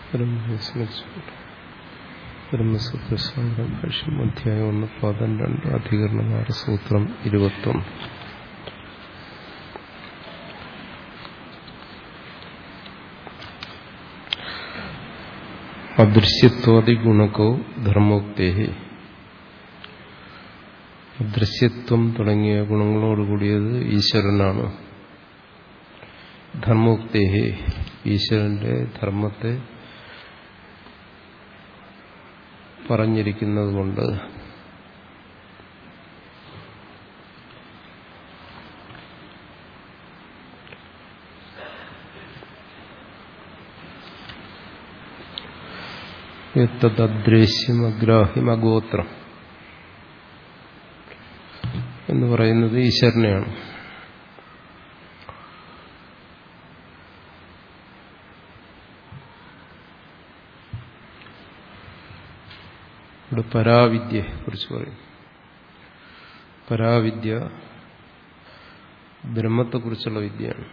ബ്രഹ്മസൂത്രശാസ്ത്രം ഭാഷ്യം അധ്യായം ഒന്ന് പാദം രണ്ട് അധികരണം ആറ് സൂത്രം ഇരുപത്തൊന്ന് അദൃശ്യത്വാദി ഗുണകോ ധർമ്മോക്തേ അദൃശ്യത്വം തുടങ്ങിയ ഗുണങ്ങളോടുകൂടിയത് ഈശ്വരനാണ് ധർമ്മോക്തേ ഈശ്വരന്റെ ധർമ്മത്തെ പറഞ്ഞിരിക്കുന്നത് കൊണ്ട് തദ്ദേശം അഗ്രാഹ്യം അഗോത്രം എന്ന് പറയുന്നത് ഈശ്വരനെയാണ് ഇവിടെ പരാവിദ്യയെ കുറിച്ച് പറയും പരാവിദ്യ ബ്രഹ്മത്തെക്കുറിച്ചുള്ള വിദ്യയാണ്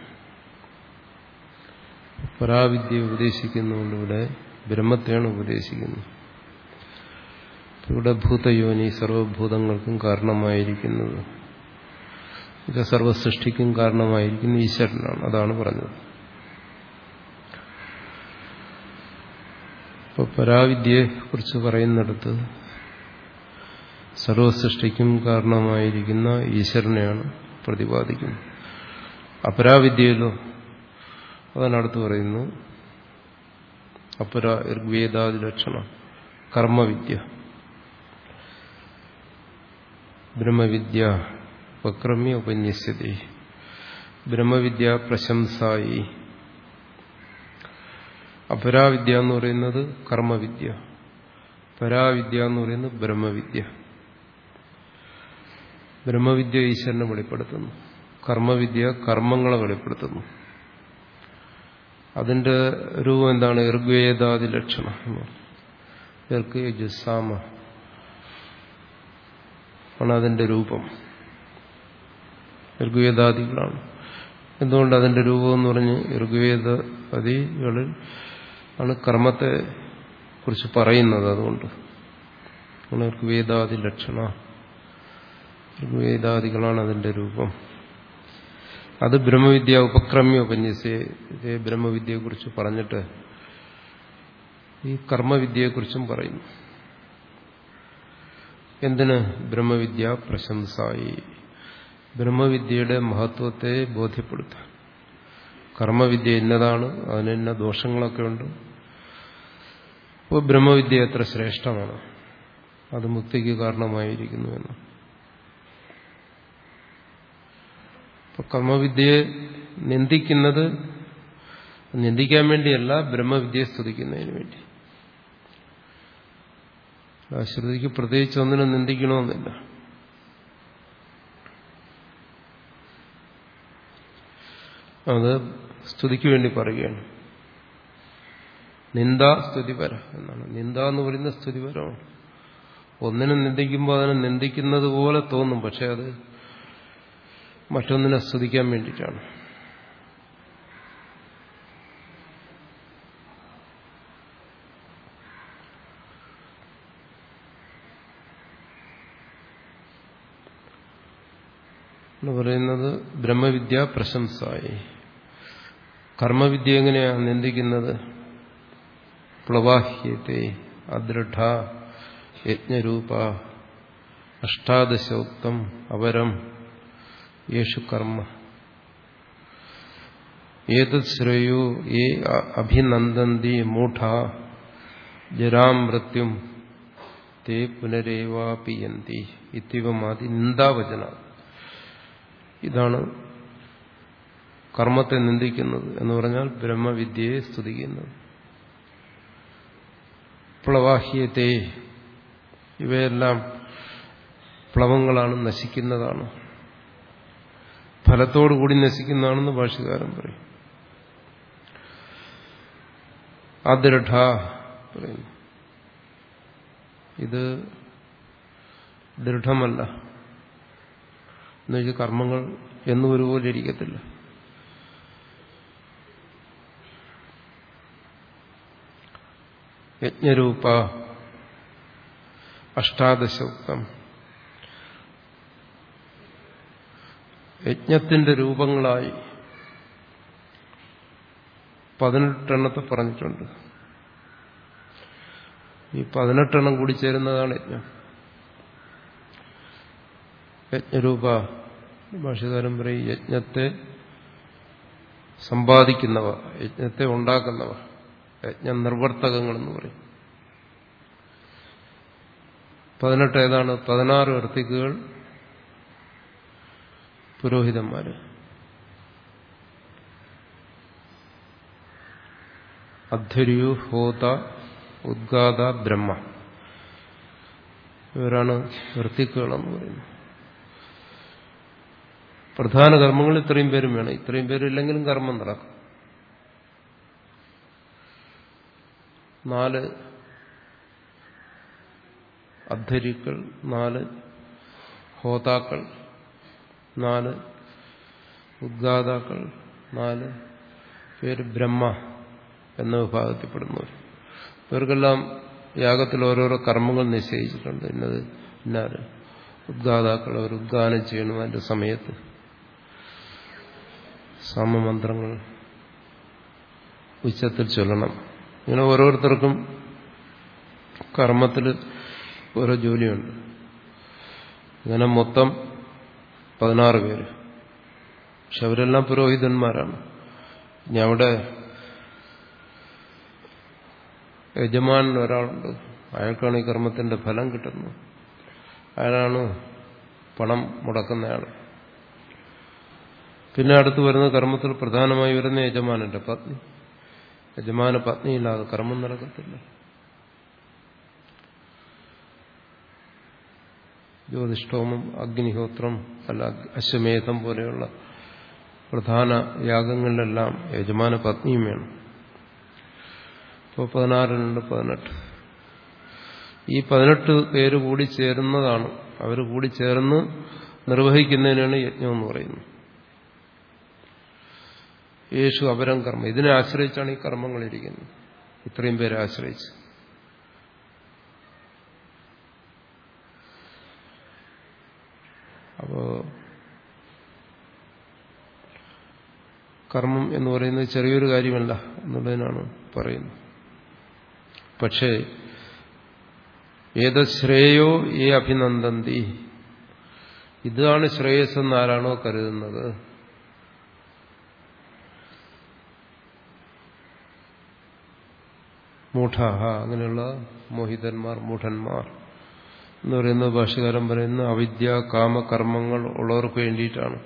പരാവിദ്യ ഉപദേശിക്കുന്നതുകൊണ്ട് ഇവിടെ ബ്രഹ്മത്തെയാണ് ഉപദേശിക്കുന്നത് ഇവിടെ ഭൂതയോനി സർവഭൂതങ്ങൾക്കും കാരണമായിരിക്കുന്നത് ഇത് സർവസൃഷ്ടിക്കും കാരണമായിരിക്കുന്ന ഈശ്വരനാണ് അതാണ് പറഞ്ഞത് ഇപ്പോൾ പരാവിദ്യയെ കുറിച്ച് പറയുന്നിടത്ത് സർവസൃഷ്ടിക്കും കാരണമായിരിക്കുന്ന ഈശ്വരനെയാണ് പ്രതിപാദിക്കുന്നത് അപരാവിദ്യയിലോ അതിനടുത്ത് പറയുന്നു അപര ഋഗ്വേദാദി ലക്ഷണം കർമ്മവിദ്യ ബ്രഹ്മവിദ്യ ഉപക്രമ്യ ഉപന്യസ്യതി ബ്രഹ്മവിദ്യ പ്രശംസായി അപരാവിദ്യ എന്ന് പറയുന്നത് കർമ്മവിദ്യ പരാവിദ്യ എന്ന് പറയുന്നത് ബ്രഹ്മവിദ്യ ബ്രഹ്മവിദ്യ ഈശ്വരനെ വെളിപ്പെടുത്തുന്നു കർമ്മവിദ്യ കർമ്മങ്ങളെ വെളിപ്പെടുത്തുന്നു അതിന്റെ രൂപം എന്താണ് ഋഗ്വേദാദി ലക്ഷണം ഋഗ്യജുസാമ ആണ് അതിന്റെ രൂപം ഋഗ്വേദാദികളാണ് എന്തുകൊണ്ട് അതിന്റെ രൂപം എന്ന് പറഞ്ഞ് ഋഗ്വേദാദികളിൽ ആണ് കർമ്മത്തെ കുറിച്ച് പറയുന്നത് അതുകൊണ്ട് ഋഗ്വേദാദി ലക്ഷണ ഋഗ്വേദാദികളാണ് അതിന്റെ രൂപം അത് ബ്രഹ്മവിദ്യ ഉപക്രമ്യ ഉപന്യസയെ ബ്രഹ്മവിദ്യയെക്കുറിച്ച് പറഞ്ഞിട്ട് ഈ കർമ്മവിദ്യയെക്കുറിച്ചും പറയുന്നു എന്തിന് ബ്രഹ്മവിദ്യ പ്രശംസായി ബ്രഹ്മവിദ്യയുടെ മഹത്വത്തെ ബോധ്യപ്പെടുത്താൻ കർമ്മവിദ്യ ഇന്നതാണ് അതിന് ഇന്ന ദോഷങ്ങളൊക്കെ ഉണ്ട് അപ്പോൾ ബ്രഹ്മവിദ്യ എത്ര ശ്രേഷ്ഠമാണ് അത് മുക്തിക്ക് കാരണമായിരിക്കുന്നു എന്ന് അപ്പൊ കർമ്മവിദ്യയെ നിന്ദിക്കുന്നത് നിന്ദിക്കാൻ വേണ്ടിയല്ല ബ്രഹ്മവിദ്യയെ സ്തുതിക്കുന്നതിന് വേണ്ടി ശ്രുതിക്ക് പ്രത്യേകിച്ച് ഒന്നിനും നിന്ദിക്കണമെന്നില്ല അത് സ്തുതിക്ക് വേണ്ടി പറയുകയാണ് നിന്ദ സ്തുതിപര എന്നാണ് നിന്ദ എന്ന് പറയുന്ന സ്തുതിപരമാണ് ഒന്നിനും നിന്ദിക്കുമ്പോൾ അതിനെ നിന്ദിക്കുന്നത് പോലെ തോന്നും പക്ഷെ അത് മറ്റൊന്നിനെ സ്തുതിക്കാൻ വേണ്ടിയിട്ടാണ് എന്ന് പറയുന്നത് ബ്രഹ്മവിദ്യ പ്രശംസായി കർമ്മവിദ്യ എങ്ങനെയാണ് നിന്ദിക്കുന്നത് പ്ലവാഹ്യത്തെ അദൃഢ യജ്ഞരൂപ അഷ്ടാദശോക്തം അപരം യേശു കർമ്മ ഏതത് ശ്രേയോ ഏ അഭിനന്ദന്തി മൂഢ ജരാം മൃത്യും തേ പുനരേവാപിയന്തി ഇത്യവമാതി നിന്ദാവചന ഇതാണ് കർമ്മത്തെ നിന്ദിക്കുന്നത് എന്ന് പറഞ്ഞാൽ ബ്രഹ്മവിദ്യയെ സ്തുതിക്കുന്നത് പ്ലവാഹ്യത്തെ ഇവയെല്ലാം പ്ലവങ്ങളാണ് നശിക്കുന്നതാണ് ഫലത്തോടുകൂടി നശിക്കുന്നതാണെന്ന് ഭാഷകാരൻ പറയും അദൃഢ പറയുന്നു ഇത് ദൃഢമല്ല എന്നുവെച്ചാൽ കർമ്മങ്ങൾ എന്നും ഒരുപോലെ ഇരിക്കത്തില്ല യജ്ഞരൂപ അഷ്ടാദശോക്തം യജ്ഞത്തിന്റെ രൂപങ്ങളായി പതിനെട്ടെണ്ണത്തെ പറഞ്ഞിട്ടുണ്ട് ഈ പതിനെട്ടെണ്ണം കൂടി ചേരുന്നതാണ് യജ്ഞം യജ്ഞരൂപ ഭാഷകാരൻ പറയും യജ്ഞത്തെ സമ്പാദിക്കുന്നവ യജ്ഞത്തെ ഉണ്ടാക്കുന്നവ യജ്ഞ നിർവർത്തകങ്ങൾ എന്ന് പറയും പതിനെട്ട് ഏതാണ് പതിനാറ് വർത്തിക്കുകൾ പുരോഹിതന്മാര് അധ്വര്യു ഹോത ഉദ്ഗാത ബ്രഹ്മ ഇവരാണ് വൃത്തിക്കുകളെന്ന് പറയുന്നത് പ്രധാന കർമ്മങ്ങൾ ഇത്രയും പേരും വേണം ഇത്രയും പേരില്ലെങ്കിലും കർമ്മം നടക്കും നാല് അദ്ധരിക്കൾ നാല് ഹോതാക്കൾ നാല് ഉദ്ഗാതാക്കൾ നാല് പേര് ബ്രഹ്മ എന്ന വിഭാഗത്തിൽപ്പെടുന്നവർ ഇവർക്കെല്ലാം യാഗത്തിൽ ഓരോരോ കർമ്മങ്ങൾ നിശ്ചയിച്ചിട്ടുണ്ട് ഇന്നത് ഇന്നാര് ഉദ്ഗാതാക്കൾ അവർ ഉദ്ഗാനം ചെയ്യണം അതിന്റെ സമയത്ത് സാമമന്ത്രങ്ങൾ ഉച്ചത്തിൽ ചൊല്ലണം ഇങ്ങനെ ഓരോരുത്തർക്കും കർമ്മത്തിൽ ഓരോ ജോലിയുണ്ട് ഇങ്ങനെ മൊത്തം പതിനാറ് പേര് പക്ഷെ അവരെല്ലാം പുരോഹിതന്മാരാണ് ഇനി അവിടെ യജമാൻ ഒരാളുണ്ട് അയാൾക്കാണ് ഈ കർമ്മത്തിന്റെ ഫലം കിട്ടുന്നത് അയാളാണ് പണം മുടക്കുന്നയാൾ പിന്നെ അടുത്ത് വരുന്ന കർമ്മത്തിൽ പ്രധാനമായി വരുന്ന യജമാനന്റെ പത്നി യജമാന പത്നിയില്ലാതെ കർമ്മം നടക്കത്തില്ല ജ്യോതിഷ്ഠോമം അഗ്നിഹോത്രം അല്ല അശ്വമേധം പോലെയുള്ള പ്രധാന യാഗങ്ങളിലെല്ലാം യജമാന പത്നിയും വേണം ഇപ്പോൾ പതിനാറിനുണ്ട് പതിനെട്ട് ഈ പതിനെട്ട് പേര് കൂടി ചേരുന്നതാണ് അവർ കൂടി ചേർന്ന് നിർവഹിക്കുന്നതിനാണ് യജ്ഞം എന്ന് പറയുന്നത് യേശു അപരം കർമ്മം ഇതിനെ ആശ്രയിച്ചാണ് ഈ കർമ്മങ്ങൾ ഇരിക്കുന്നത് ഇത്രയും പേരെ ആശ്രയിച്ച് അപ്പോ കർമ്മം എന്ന് പറയുന്നത് ചെറിയൊരു കാര്യമല്ല എന്നുള്ളതിനാണ് പറയുന്നത് പക്ഷേ ഏത് ശ്രേയോ ഏ അഭിനന്ദന്തി ഇതാണ് ശ്രേയസ് എന്ന് ആരാണോ കരുതുന്നത് മൂഢാഹ അങ്ങനെയുള്ള മോഹിതന്മാർ മൂഢന്മാർ എന്ന് പറയുന്ന ഭാഷകാരൻ പറയുന്ന അവിദ്യ കാമകർമ്മങ്ങൾ ഉള്ളവർക്ക് വേണ്ടിയിട്ടാണ്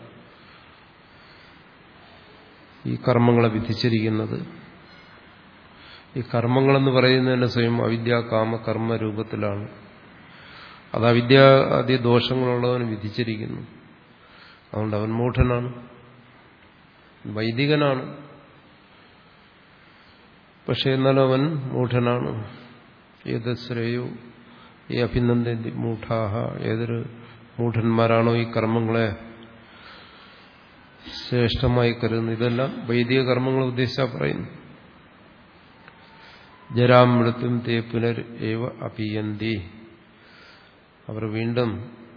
ഈ കർമ്മങ്ങളെ വിധിച്ചിരിക്കുന്നത് ഈ കർമ്മങ്ങളെന്ന് പറയുന്നതിന് സ്വയം അവിദ്യ കാമ കർമ്മ രൂപത്തിലാണ് അത് അവിദ്യാദി ദോഷങ്ങളുള്ളവന് വിധിച്ചിരിക്കുന്നു അതുകൊണ്ട് അവൻ മൂഢനാണ് വൈദികനാണ് പക്ഷെ എന്നാലും അവൻ മൂഢനാണ് ഏത് ശ്രേയോ ഈ അഭിനന്ദി മൂഢാഹ ഏതൊരു മൂഢന്മാരാണോ ഈ കർമ്മങ്ങളെ ശ്രേഷ്ഠമായി കരുതുന്നത് ഇതെല്ലാം വൈദിക കർമ്മങ്ങൾ ഉദ്ദേശിച്ചാ പറയുന്നു ജരാം മൃത്യും തേ പുനർ ഏവ അപിയന്തി അവർ വീണ്ടും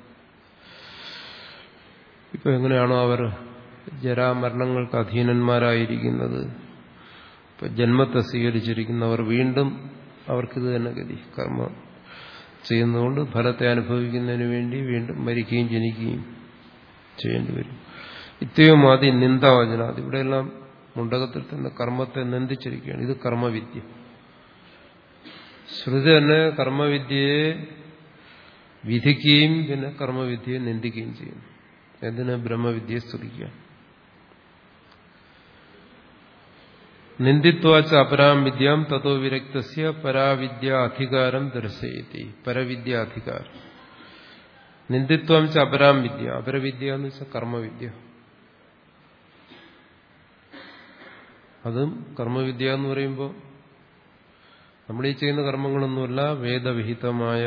ഇപ്പൊ എങ്ങനെയാണോ അവർ ജരാമരണങ്ങൾക്ക് അധീനന്മാരായിരിക്കുന്നത് ഇപ്പൊ ജന്മത്തെ സ്വീകരിച്ചിരിക്കുന്നവർ വീണ്ടും അവർക്കിത് തന്നെ ഗതി കർമ്മം ചെയ്യുന്നതുകൊണ്ട് ഫലത്തെ അനുഭവിക്കുന്നതിന് വേണ്ടി വീണ്ടും മരിക്കുകയും ജനിക്കുകയും ചെയ്യേണ്ടി വരും ഇത്രയും ആദ്യ നിന്ദാവചന ഇവിടെയെല്ലാം മുണ്ടകത്തിൽ തന്നെ കർമ്മത്തെ നിന്ദിച്ചിരിക്കുകയാണ് ഇത് കർമ്മവിദ്യ ശ്രുതി തന്നെ കർമ്മവിദ്യയെ വിധിക്കുകയും പിന്നെ കർമ്മവിദ്യയെ നിന്ദിക്കുകയും ചെയ്യും എന്തിന് ബ്രഹ്മവിദ്യയെ സ്തുതിക്കുക നിന്ദിത്വാച്ച അപരാം വിദ്യാം തതോ വിരക്തസ്യ പരാവിദ്യ അധികാരം ദർശയത്തി പരവിദ്യ അധികാരം നിന്ദിത്വം ച അപരാം വിദ്യ അപരവിദ്യ എന്ന് വെച്ചാൽ കർമ്മവിദ്യ അതും കർമ്മവിദ്യ എന്ന് പറയുമ്പോൾ നമ്മൾ ഈ ചെയ്യുന്ന കർമ്മങ്ങളൊന്നുമല്ല വേദവിഹിതമായ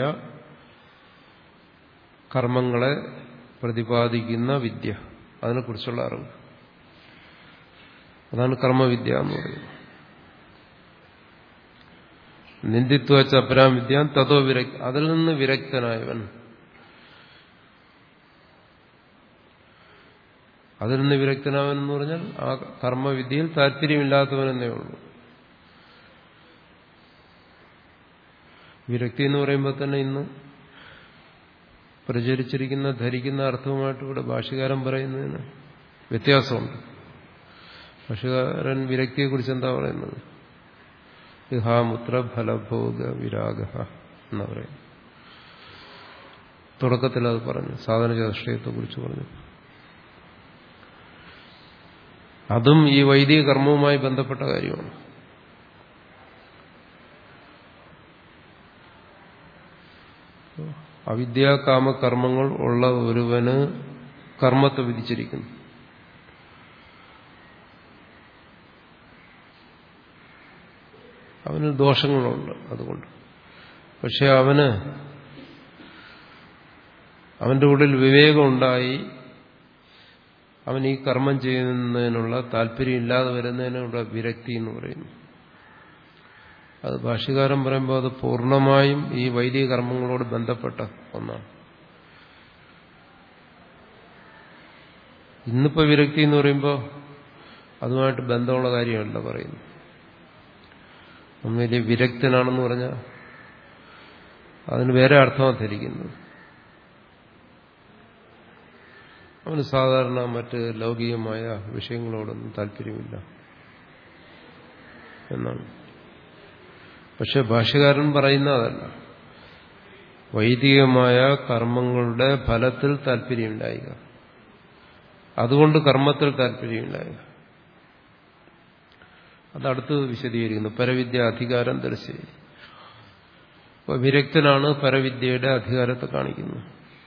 കർമ്മങ്ങളെ പ്രതിപാദിക്കുന്ന വിദ്യ അതിനെക്കുറിച്ചുള്ള അറിവ് അതാണ് കർമ്മവിദ്യ എന്ന് പറയുന്നത് നിന്ദിത്വ ചപരാം വിദ്യാൻ തതോ വിരക്ത അതിൽ നിന്ന് വിരക്തനായവൻ അതിൽ നിന്ന് വിരക്തനാവൻ എന്ന് പറഞ്ഞാൽ ആ കർമ്മവിദ്യയിൽ താല്പര്യമില്ലാത്തവനെന്നേ ഉള്ളൂ വിരക്തി എന്ന് പറയുമ്പോൾ തന്നെ ഇന്ന് പ്രചരിച്ചിരിക്കുന്ന ധരിക്കുന്ന അർത്ഥവുമായിട്ട് ഇവിടെ ഭാഷകാരൻ പറയുന്നതിന് വ്യത്യാസമുണ്ട് ഭാഷകാരൻ വിരക്തിയെക്കുറിച്ച് എന്താ പറയുന്നത് ഇഹാമുത്ര ഫലഭോഗ വിരാഗ എന്നാ പറയുന്നത് തുടക്കത്തിൽ അത് പറഞ്ഞു സാധന ചതുഷ്ടയത്തെക്കുറിച്ച് പറഞ്ഞു അതും ഈ വൈദിക കർമ്മവുമായി ബന്ധപ്പെട്ട കാര്യമാണ് അവിദ്യാകാമകർമ്മങ്ങൾ ഉള്ള ഒരുവന് കർമ്മത്തെ വിധിച്ചിരിക്കുന്നു അവന് ദോഷങ്ങളുണ്ട് അതുകൊണ്ട് പക്ഷെ അവന് അവന്റെ ഉള്ളിൽ വിവേകമുണ്ടായി അവൻ ഈ കർമ്മം ചെയ്യുന്നതിനുള്ള താല്പര്യം ഇല്ലാതെ വരുന്നതിനുള്ള വിരക്തി എന്ന് പറയുന്നു അത് ഭാഷ്യകാരൻ പറയുമ്പോൾ അത് പൂർണ്ണമായും ഈ വൈദിക കർമ്മങ്ങളോട് ബന്ധപ്പെട്ട ഒന്നാണ് ഇന്നിപ്പോ വിരക്തി എന്ന് പറയുമ്പോൾ അതുമായിട്ട് ബന്ധമുള്ള കാര്യമല്ല പറയുന്നു വലിയ വിരക്തനാണെന്ന് പറഞ്ഞാൽ അതിന് വേറെ അർത്ഥമാണ് ധരിക്കുന്നത് അവന് സാധാരണ മറ്റ് ലൗകികമായ വിഷയങ്ങളോടൊന്നും താല്പര്യമില്ല എന്നാണ് പക്ഷെ ഭാഷ്യകാരൻ പറയുന്ന അതല്ല വൈദികമായ കർമ്മങ്ങളുടെ ഫലത്തിൽ താല്പര്യമുണ്ടായിക അതുകൊണ്ട് കർമ്മത്തിൽ താല്പര്യമുണ്ടായിക അതടുത്ത് വിശദീകരിക്കുന്നു പരവിദ്യ അധികാരം ദർശിച്ചു അപ്പോൾ വിരക്തനാണ് പരവിദ്യയുടെ അധികാരത്തെ കാണിക്കുന്നത്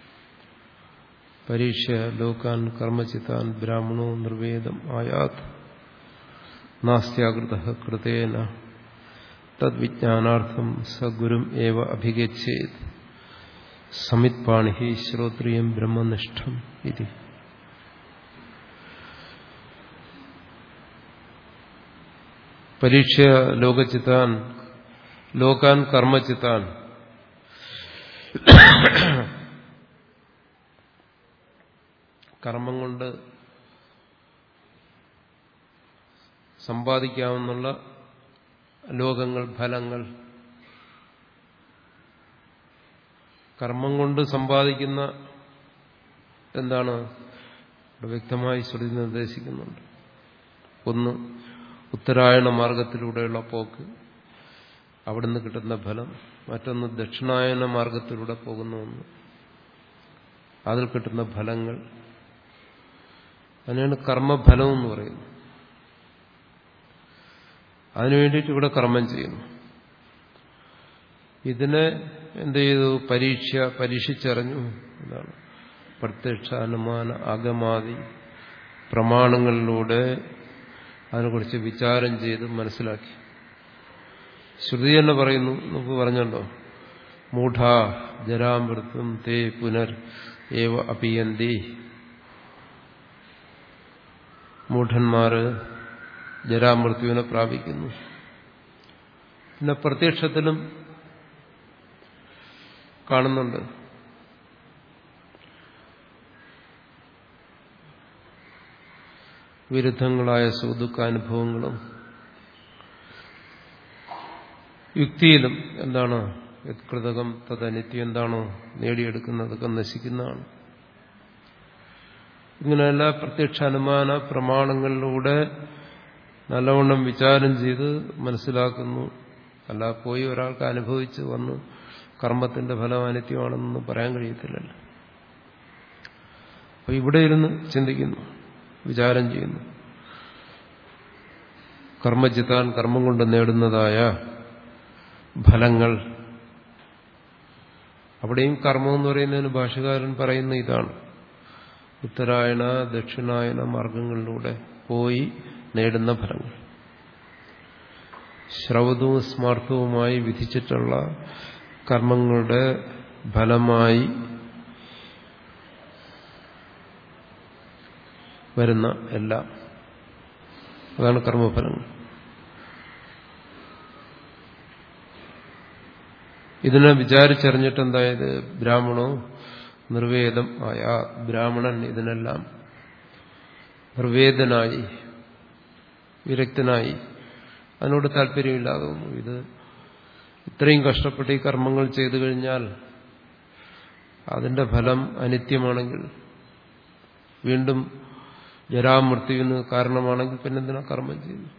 പരീക്ഷ ലോകാൻ കർമ്മചിത്താൻ ബ്രാഹ്മണോ നിർവേദം ആയാത് നാസ്ത്യാകൃത കൃതേന തദ്വിജ്ഞാനാർത്ഥം സഗുരും ഏവ അഭിഗച്ഛേത് സമിത്പാണി ശ്രോത്രിയം ബ്രഹ്മനിഷ്ഠം ഇതി പരീക്ഷ ലോകചിത്താൻ ലോകാൻ കർമ്മചിത്താൻ കർമ്മം കൊണ്ട് സമ്പാദിക്കാവുന്ന ലോകങ്ങൾ ഫലങ്ങൾ കർമ്മം കൊണ്ട് സമ്പാദിക്കുന്ന എന്താണ് ഇവിടെ വ്യക്തമായി ശ്രുതി നിർദ്ദേശിക്കുന്നുണ്ട് ഒന്ന് ഉത്തരായണ മാർഗത്തിലൂടെയുള്ള പോക്ക് അവിടുന്ന് കിട്ടുന്ന ഫലം മറ്റൊന്ന് ദക്ഷിണായന മാർഗത്തിലൂടെ പോകുന്ന ഒന്ന് അതിൽ കിട്ടുന്ന ഫലങ്ങൾ അതിനാണ് കർമ്മഫലം എന്ന് പറയുന്നത് അതിനു വേണ്ടിയിട്ട് ഇവിടെ കർമ്മം ചെയ്യുന്നു ഇതിനെ എന്ത് ചെയ്തു പരീക്ഷ പരീക്ഷിച്ചറിഞ്ഞു എന്താണ് പ്രത്യക്ഷ അനുമാന അകമാതി പ്രമാണങ്ങളിലൂടെ അതിനെക്കുറിച്ച് വിചാരം ചെയ്ത് മനസ്സിലാക്കി ശ്രുതി തന്നെ പറയുന്നു നമുക്ക് പറഞ്ഞല്ലോ മൂഢ ജരാമൃത്വം തേ പുനർ ഏവ അപിയന്തി മൂഢന്മാര് ജരാമൃത്യുവിനെ പ്രാപിക്കുന്നു പിന്നെ പ്രത്യക്ഷത്തിലും കാണുന്നുണ്ട് വിരുദ്ധങ്ങളായ സുദുഃഖാനുഭവങ്ങളും യുക്തിയിലും എന്താണ് കൃതകം തദനിത്യം എന്താണോ നേടിയെടുക്കുന്നതൊക്കെ നശിക്കുന്നതാണ് ഇങ്ങനെയല്ല പ്രത്യക്ഷ അനുമാന പ്രമാണങ്ങളിലൂടെ നല്ലവണ്ണം വിചാരം ചെയ്ത് മനസ്സിലാക്കുന്നു അല്ല പോയി ഒരാൾക്ക് അനുഭവിച്ച് വന്ന് കർമ്മത്തിന്റെ ഫലം അനിത്യമാണെന്ന് പറയാൻ കഴിയത്തില്ലല്ലോ അപ്പൊ ഇവിടെ ഇരുന്ന് ചിന്തിക്കുന്നു വിചാരം ചെയ്യുന്നു കർമ്മചിത്താൻ കർമ്മം കൊണ്ട് നേടുന്നതായ ഫലങ്ങൾ അവിടെയും കർമ്മം എന്ന് പറയുന്നതിന് ഭാഷകാരൻ പറയുന്ന ഇതാണ് ഉത്തരായണ ദക്ഷിണായന മാർഗങ്ങളിലൂടെ പോയി നേടുന്ന ഫലങ്ങൾ ശ്രൗതവും സ്മാർത്ഥവുമായി വിധിച്ചിട്ടുള്ള കർമ്മങ്ങളുടെ ഫലമായി വരുന്ന എല്ലാം അതാണ് കർമ്മഫലങ്ങൾ ഇതിനെ വിചാരിച്ചറിഞ്ഞിട്ട് എന്തായത് ബ്രാഹ്മണോ നിർവേദം ആയ ബ്രാഹ്മണൻ ഇതിനെല്ലാം നിർവേദനായി വിരക്തനായി അതിനോട് താല്പര്യമില്ലാതെ വന്നു ഇത് ഇത്രയും കഷ്ടപ്പെട്ട് ഈ കർമ്മങ്ങൾ ചെയ്തു കഴിഞ്ഞാൽ അതിന്റെ ഫലം അനിത്യമാണെങ്കിൽ വീണ്ടും ജരാമൃത്യുവിന് കാരണമാണെങ്കിൽ പിന്നെന്തിനാ കർമ്മം ചെയ്യുന്നു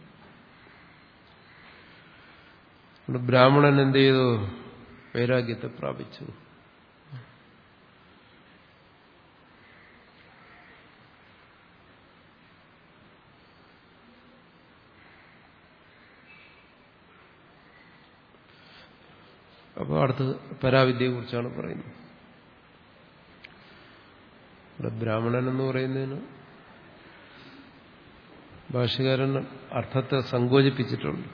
ബ്രാഹ്മണൻ എന്ത് ചെയ്തു വൈരാഗ്യത്തെ പ്രാപിച്ചു അപ്പോൾ അടുത്ത് പരാവിദ്യയെ കുറിച്ചാണ് പറയുന്നത് ഇവിടെ ബ്രാഹ്മണൻ എന്ന് പറയുന്നതിന് ഭാഷകാരൻ അർത്ഥത്തെ സങ്കോചിപ്പിച്ചിട്ടുണ്ട്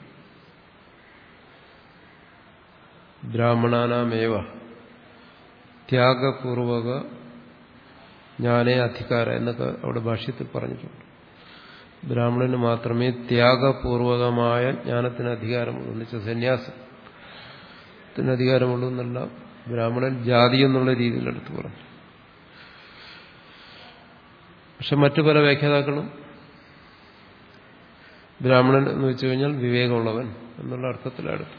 ബ്രാഹ്മണാനാമേവ ത്യാഗപൂർവക ജ്ഞാനേ അധികാര എന്നൊക്കെ അവിടെ ഭാഷ്യത്തിൽ പറഞ്ഞിട്ടുണ്ട് ബ്രാഹ്മണന് മാത്രമേ ത്യാഗപൂർവകമായ ജ്ഞാനത്തിന് അധികാരമുള്ളൂ എന്ന് വെച്ചാൽ സന്യാസത്തിന് അധികാരമുള്ളൂ എന്നല്ല ബ്രാഹ്മണൻ ജാതി എന്നുള്ള രീതിയിൽ എടുത്തു പറഞ്ഞു പക്ഷെ മറ്റു പല വ്യാഖ്യാതാക്കളും ബ്രാഹ്മണൻ എന്ന് വെച്ചു കഴിഞ്ഞാൽ വിവേകമുള്ളവൻ എന്നുള്ള അർത്ഥത്തിലെടുത്തു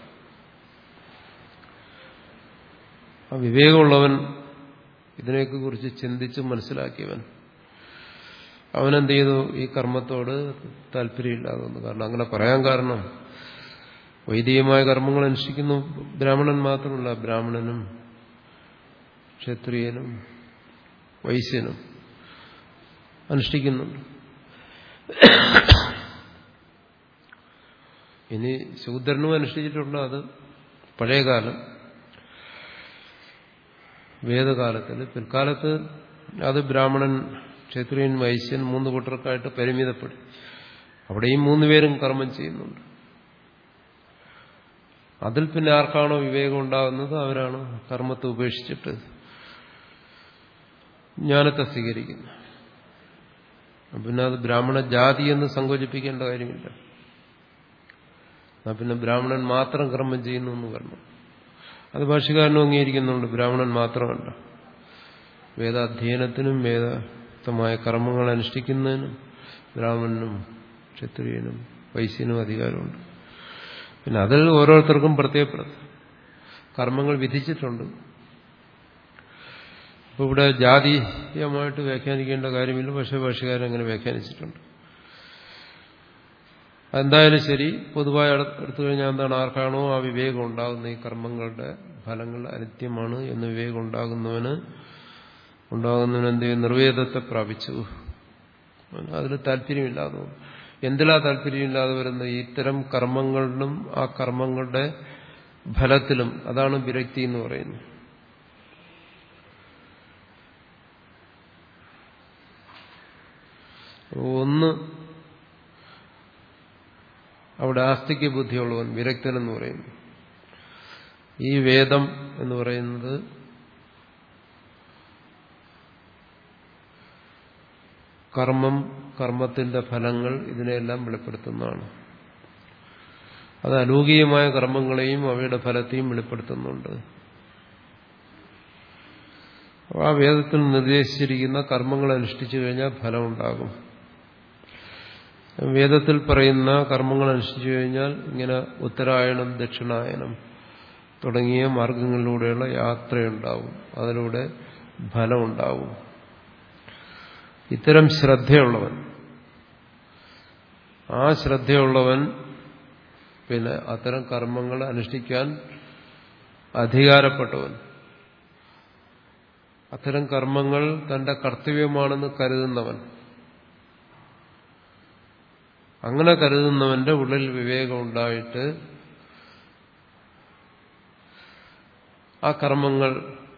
ആ വിവേകമുള്ളവൻ ഇതിനെയൊക്കെ കുറിച്ച് ചിന്തിച്ച് മനസ്സിലാക്കിയവൻ അവനെന്ത് ചെയ്തു ഈ കർമ്മത്തോട് താല്പര്യമില്ലാതെ വന്നു കാരണം അങ്ങനെ പറയാൻ കാരണം വൈദികമായ കർമ്മങ്ങൾ അനുഷ്ഠിക്കുന്നു ബ്രാഹ്മണൻ മാത്രമല്ല ബ്രാഹ്മണനും ക്ഷത്രിയനും വൈശ്യനും അനുഷ്ഠിക്കുന്നുണ്ട് ഇനി ശൂദ്രനും അനുഷ്ഠിച്ചിട്ടുണ്ട് അത് പഴയകാലം വേദകാലത്തിൽ പിൽക്കാലത്ത് അത് ബ്രാഹ്മണൻ ക്ഷത്രിയൻ വൈശ്യൻ മൂന്ന് കൂട്ടർക്കായിട്ട് പരിമിതപ്പെടും അവിടെയും മൂന്നുപേരും കർമ്മം ചെയ്യുന്നുണ്ട് അതിൽ പിന്നെ ആർക്കാണോ വിവേകം ഉണ്ടാകുന്നത് അവരാണ് കർമ്മത്തെ ഉപേക്ഷിച്ചിട്ട് ജ്ഞാനത്തെ സ്വീകരിക്കുന്നത് പിന്നെ അത് ബ്രാഹ്മണ ജാതി എന്ന് സങ്കോചിപ്പിക്കേണ്ട കാര്യമില്ല പിന്നെ ബ്രാഹ്മണൻ മാത്രം കർമ്മം ചെയ്യുന്നു എന്ന് പറഞ്ഞു അത് ഭാഷകാരനും അംഗീകരിക്കുന്നുണ്ട് ബ്രാഹ്മണൻ മാത്രമല്ല വേദാധ്യയനത്തിനും വേദമായ കർമ്മങ്ങൾ അനുഷ്ഠിക്കുന്നതിനും ബ്രാഹ്മണനും ക്ഷത്രിയനും വൈശ്യനും അധികാരമുണ്ട് പിന്നെ അതിൽ ഓരോരുത്തർക്കും പ്രത്യേക കർമ്മങ്ങൾ വിധിച്ചിട്ടുണ്ട് അപ്പോൾ ഇവിടെ ജാതീയമായിട്ട് വ്യാഖ്യാനിക്കേണ്ട കാര്യമില്ല പക്ഷേ ഭാഷകാരൻ അങ്ങനെ വ്യാഖ്യാനിച്ചിട്ടുണ്ട് എന്തായാലും ശരി പൊതുവായി എടുത്തു കഴിഞ്ഞാൽ എന്താണ് ആർക്കാണോ ആ വിവേകം ഉണ്ടാകുന്ന ഈ കർമ്മങ്ങളുടെ ഫലങ്ങൾ അനിത്യമാണ് എന്ന് വിവേകം ഉണ്ടാകുന്നവന് ഉണ്ടാകുന്നവന് എന്ത് ചെയ്യും നിർവേദത്തെ പ്രാപിച്ചു അതിൽ താല്പര്യമില്ലാതെ എന്തിലാ താല്പര്യമില്ലാതെ വരുന്ന ഇത്തരം കർമ്മങ്ങളിലും ആ കർമ്മങ്ങളുടെ ഫലത്തിലും അതാണ് വിരക്തി എന്ന് പറയുന്നത് ഒന്ന് അവിടെ ആസ്തിക്യ ബുദ്ധിയുള്ളവൻ വിരക്തൻ എന്ന് പറയുന്നു ഈ വേദം എന്ന് പറയുന്നത് കർമ്മം കർമ്മത്തിന്റെ ഫലങ്ങൾ ഇതിനെല്ലാം വെളിപ്പെടുത്തുന്നതാണ് അത് അലൗകികമായ കർമ്മങ്ങളെയും അവയുടെ ഫലത്തെയും വെളിപ്പെടുത്തുന്നുണ്ട് ആ വേദത്തിൽ നിർദ്ദേശിച്ചിരിക്കുന്ന കർമ്മങ്ങൾ അനുഷ്ഠിച്ചു കഴിഞ്ഞാൽ ഫലമുണ്ടാകും വേദത്തിൽ പറയുന്ന കർമ്മങ്ങൾ അനുഷ്ഠിച്ചു കഴിഞ്ഞാൽ ഇങ്ങനെ ഉത്തരായണം ദക്ഷിണായനം തുടങ്ങിയ മാർഗങ്ങളിലൂടെയുള്ള യാത്രയുണ്ടാവും അതിലൂടെ ഫലമുണ്ടാവും ഇത്തരം ശ്രദ്ധയുള്ളവൻ ആ ശ്രദ്ധയുള്ളവൻ പിന്നെ അത്തരം കർമ്മങ്ങൾ അനുഷ്ഠിക്കാൻ അധികാരപ്പെട്ടവൻ അത്തരം കർമ്മങ്ങൾ തന്റെ കർത്തവ്യമാണെന്ന് കരുതുന്നവൻ അങ്ങനെ കരുതുന്നവന്റെ ഉള്ളിൽ വിവേകം ഉണ്ടായിട്ട് ആ കർമ്മങ്ങൾ